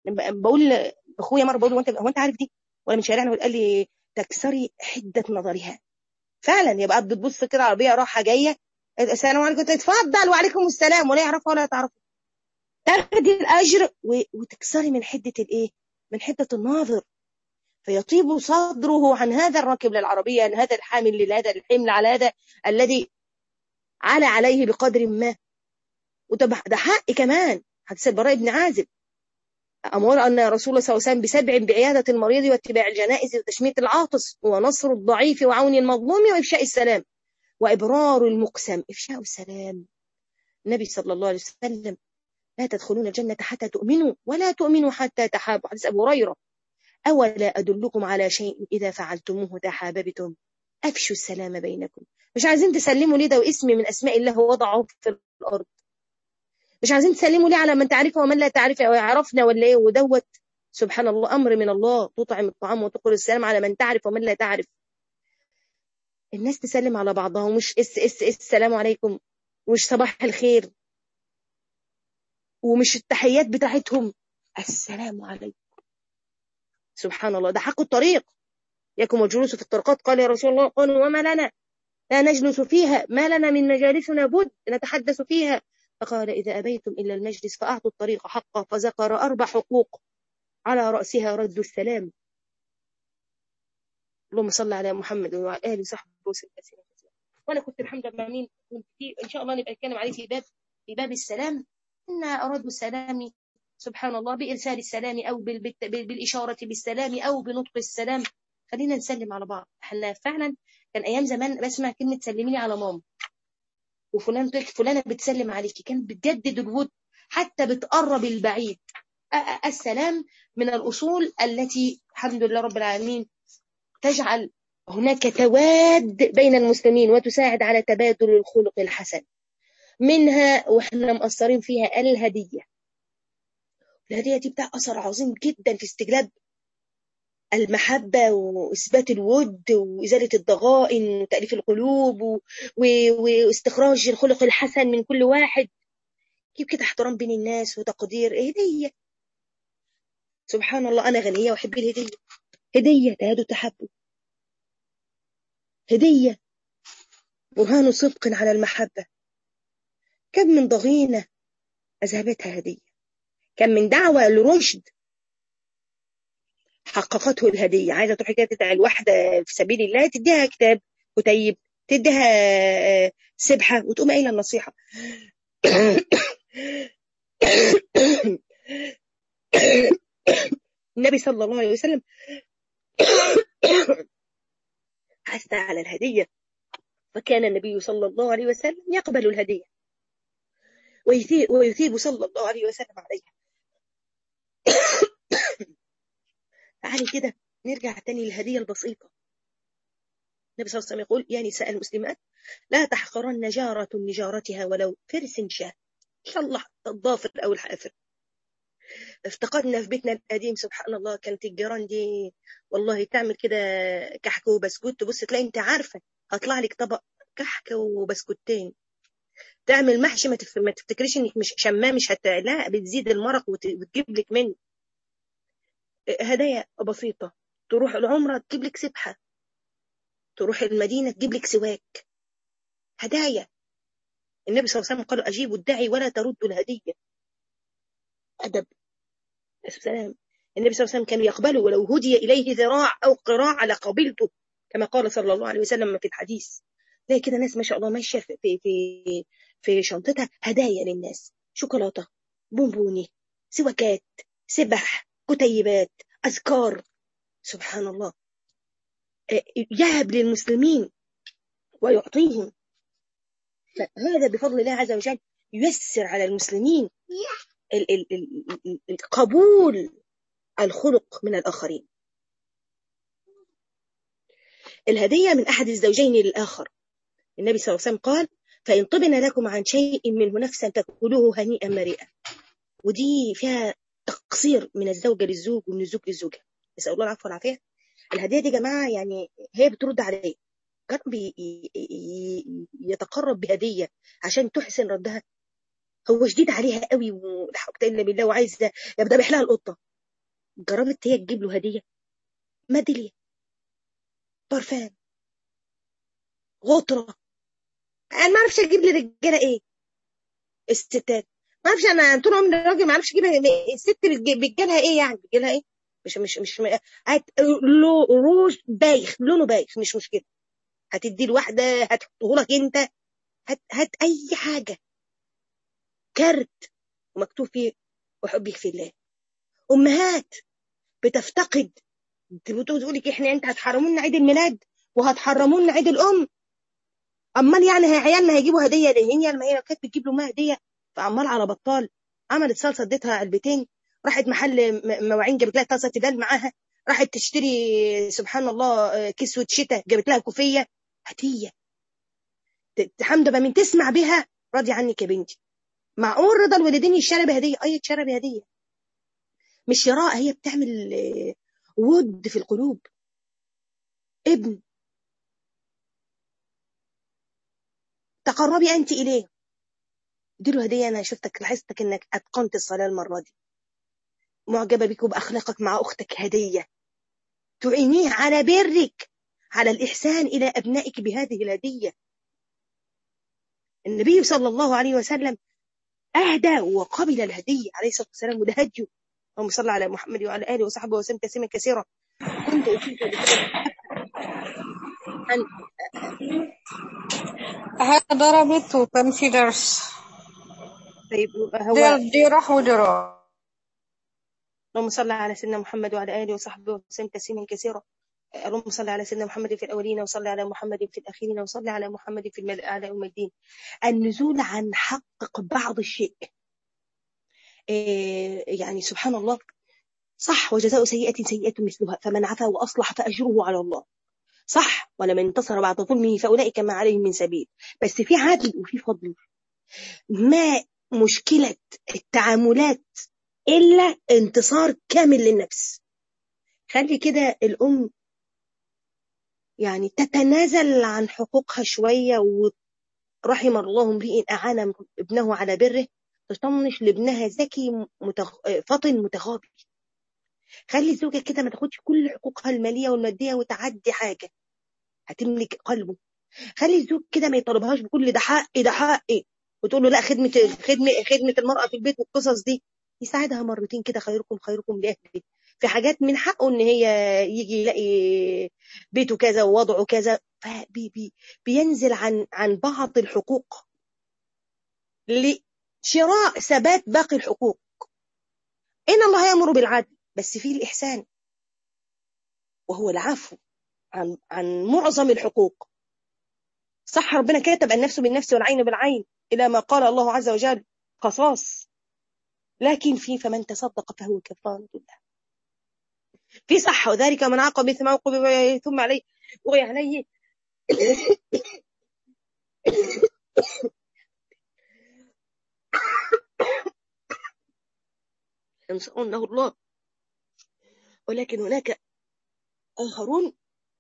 بقول اخويا مره بقول له هو انت عارف دي ولا من شارعنا قال لي تكسري حده نظرها فعلا يبقى بتبص كده عربيه رايحه جايه السلام عليكم اتفضل وعليكم السلام ولا يعرفها ولا تعرفها تاخدي الاجر وتكسري من حده الايه من حده الناظر فيطيب صدره عن هذا الراكب للعربيه عن هذا الحامل لهذا الحمل على هذا الذي على عليه بقدر ما وده ده حق كمان حديث البراء بن عازب أمر أن رسول الله صلى الله عليه وسلم بسبع بعيادة المريض واتباع الجنائز وتشميت العاطس ونصر الضعيف وعون المظلوم وإفشاء السلام وإبرار المقسم إفشاء السلام النبي صلى الله عليه وسلم لا تدخلون الجنة حتى تؤمنوا ولا تؤمنوا حتى تحابوا حديث أبو هريرة أولا أدلكم على شيء إذا فعلتموه تحاببتم أفشوا السلام بينكم مش عايزين تسلموا ليه ده واسم من أسماء الله وضعه في الأرض مش عايزين تسلموا ليه على من تعرفه ومن لا تعرفه أو يعرفنا ولا إيه ودوت سبحان الله أمر من الله تطعم الطعام وتقول السلام على من تعرف ومن لا تعرف الناس تسلم على بعضها ومش اس اس اس السلام عليكم ومش صباح الخير ومش التحيات بتاعتهم السلام عليكم سبحان الله ده حق الطريق يكم الجلوس في الطرقات قال يا رسول الله قالوا وما لنا لا نجلس فيها ما لنا من مجالسنا بد نتحدث فيها فقال إذا أبيتم إلا المجلس فأعطوا الطريق حقه فذكر أربع حقوق على رأسها رد السلام اللهم صل على محمد وعلى آله وصحبه وسلم وأنا كنت الحمد لله مين كنت في إن شاء الله نبقى نتكلم عليه في باب في باب السلام إن أرادوا السلام سبحان الله بإرسال السلام أو بالإشارة بالسلام أو بنطق السلام خلينا نسلم على بعض احنا فعلا كان أيام زمان بسمع كلمة سلميني على ماما وفلان فلانة بتسلم عليكي كانت بتجدد الود حتى بتقرب البعيد السلام من الأصول التي الحمد لله رب العالمين تجعل هناك تواد بين المسلمين وتساعد على تبادل الخلق الحسن منها واحنا مقصرين فيها الهدية الهدية دي بتاع أثر عظيم جدا في استجلاب المحبة وإثبات الود وإزالة الضغائن وتأليف القلوب و... و... واستخراج الخلق الحسن من كل واحد كيف كده احترام بين الناس وتقدير هدية سبحان الله أنا غنية وأحب الهدية هدية تهاد تحب هدية برهان صدق على المحبة كم من ضغينة أذهبتها هدية كم من دعوة لرشد حققته الهدية عايزة تروحي كده تدعي الواحدة في سبيل الله تديها كتاب كتيب تديها سبحة وتقوم قايلة النصيحة النبي صلى الله عليه وسلم حث على الهدية فكان النبي صلى الله عليه وسلم يقبل الهدية ويثيب صلى الله عليه وسلم عليها تعالي كده نرجع تاني للهدية البسيطة النبي صلى الله عليه وسلم يقول يا نساء المسلمات لا تحقرن جارة لجارتها ولو فرس شاة إن شاء الله الضافر أو الحافر افتقدنا في بيتنا القديم سبحان الله كانت الجيران دي والله تعمل كده كحك وبسكوت تبص تلاقي انت عارفه هطلع لك طبق كحك وبسكوتين تعمل محشي ما, تف... ما تفتكريش انك مش شماه مش هت... لا بتزيد المرق وت... وتجيب لك منه هدايا بسيطه تروح العمره تجيب لك سبحه تروح المدينه تجيب لك سواك هدايا النبي صلى الله عليه وسلم قال اجيبوا الداعي ولا تردوا الهديه ادب السلام النبي صلى الله عليه وسلم كان يقبله ولو هدي إليه ذراع أو قراع لقبلته كما قال صلى الله عليه وسلم في الحديث زي كده ناس ما شاء الله ماشية في, في, في, في شنطتها هدايا للناس شوكولاتة بونبوني سواكات سبح كتيبات أذكار سبحان الله يهب للمسلمين ويعطيهم هذا بفضل الله عز وجل ييسر على المسلمين قبول الخلق من الآخرين الهدية من أحد الزوجين للآخر النبي صلى الله عليه وسلم قال فإن طبن لكم عن شيء منه نفسا تأكلوه هنيئا مريئا ودي فيها تقصير من الزوجة للزوج ومن الزوج للزوجة نسأل الله العفو والعافية الهدية دي يا جماعة يعني هي بترد عليه كان يتقرب بهدية عشان تحسن ردها هو شديد عليها قوي ولا حول الا بالله وعايز ذبح لها القطه جربت هي تجيب له هديه ميداليه برفان غطره انا ما اعرفش اجيب للرجاله ايه الستات ما اعرفش انا طول عمري راجل ما اعرفش اجيب الست بتجيلها ايه يعني بتجيلها ايه مش مش مش هات لو روج بايخ لونه بايخ مش مشكله هتدي لواحده هتحطه لك انت هات هات اي حاجه كارت ومكتوب فيه وحبك في الله امهات بتفتقد بتقول لك احنا انت هتحرمونا عيد الميلاد وهتحرمونا عيد الام امال يعني هي عيالنا هيجيبوا هديه ليه هي ما هي لو كانت بتجيب له هديه فعمال على بطال عملت صلصه اديتها علبتين راحت محل مواعين جابت لها طاسه تيفال معاها راحت تشتري سبحان الله كسوه شتاء جابت لها كوفيه هديه حمد من تسمع بها راضي عنك يا بنتي معقول رضا الوالدين يشتري بهديه اي تشتري بهديه مش شراء هي بتعمل ود في القلوب ابن تقربي انت اليه اديله هديه انا شفتك لاحظتك انك اتقنت الصلاه المره دي معجبه بك وباخلاقك مع اختك هديه تعينيه على برك على الاحسان الى ابنائك بهذه الهديه النبي صلى الله عليه وسلم اهدى وقبل الهديه عليه الصلاه والسلام وده هديه اللهم صل على محمد وعلى اله وصحبه وسلم تسليما كثيرا كنت اتيت أن هذا ضربته كان في درس طيب هو دير دي راح ودي راح اللهم صل على سيدنا محمد وعلى اله وصحبه وسلم تسليما كثيرا اللهم صل على سيدنا محمد في الاولين وصل على محمد في الاخرين وصل على محمد في الملأ اعلى يوم الدين النزول عن حقق بعض الشيء إيه يعني سبحان الله صح وجزاء سيئة سيئة مثلها فمن عفا وأصلح فأجره على الله صح ولمن انتصر بعد ظلمه فأولئك ما عليهم من سبيل بس في عدل وفي فضل ما مشكلة التعاملات إلا انتصار كامل للنفس خلي كده الأم يعني تتنازل عن حقوقها شوية ورحم الله امرئ أعان ابنه على بره تطنش لابنها ذكي متغ... فطن متغابي خلي الزوجة كده ما تاخدش كل حقوقها المالية والمادية وتعدي حاجة هتملك قلبه خلي الزوج كده ما يطالبهاش بكل ده حقي ده حقي وتقول له لا خدمة خدمة خدمة المرأة في البيت والقصص دي يساعدها مرتين كده خيركم خيركم لأهله في حاجات من حقه ان هي يجي يلاقي بيته كذا ووضعه كذا فبي بي بينزل عن عن بعض الحقوق لشراء ثبات باقي الحقوق ان الله يامر بالعدل بس فيه الاحسان وهو العفو عن عن معظم الحقوق صح ربنا كاتب النفس بالنفس والعين بالعين الى ما قال الله عز وجل قصاص لكن في فمن تصدق فهو كفاره له في صح وذلك من عاقب مثل ما عوقب ثم عليه بغي عليه ينصرونه الله ولكن هناك آخرون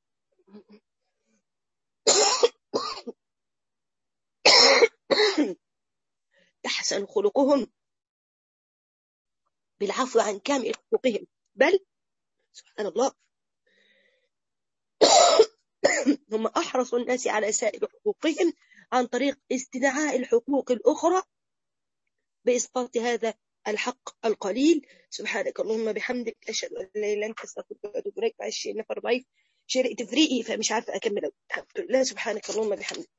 تحسن خلقهم بالعفو عن كامل حقوقهم بل سبحان الله هم أحرص الناس على سائر حقوقهم عن طريق استدعاء الحقوق الأخرى بإسقاط هذا الحق القليل سبحانك اللهم بحمدك أشهد أن لا إله إلا أنت أستغفرك وأتوب إليك معلش نفر ضعيف شرقت فريقي فمش عارفة أكمل الحمد لله سبحانك اللهم بحمدك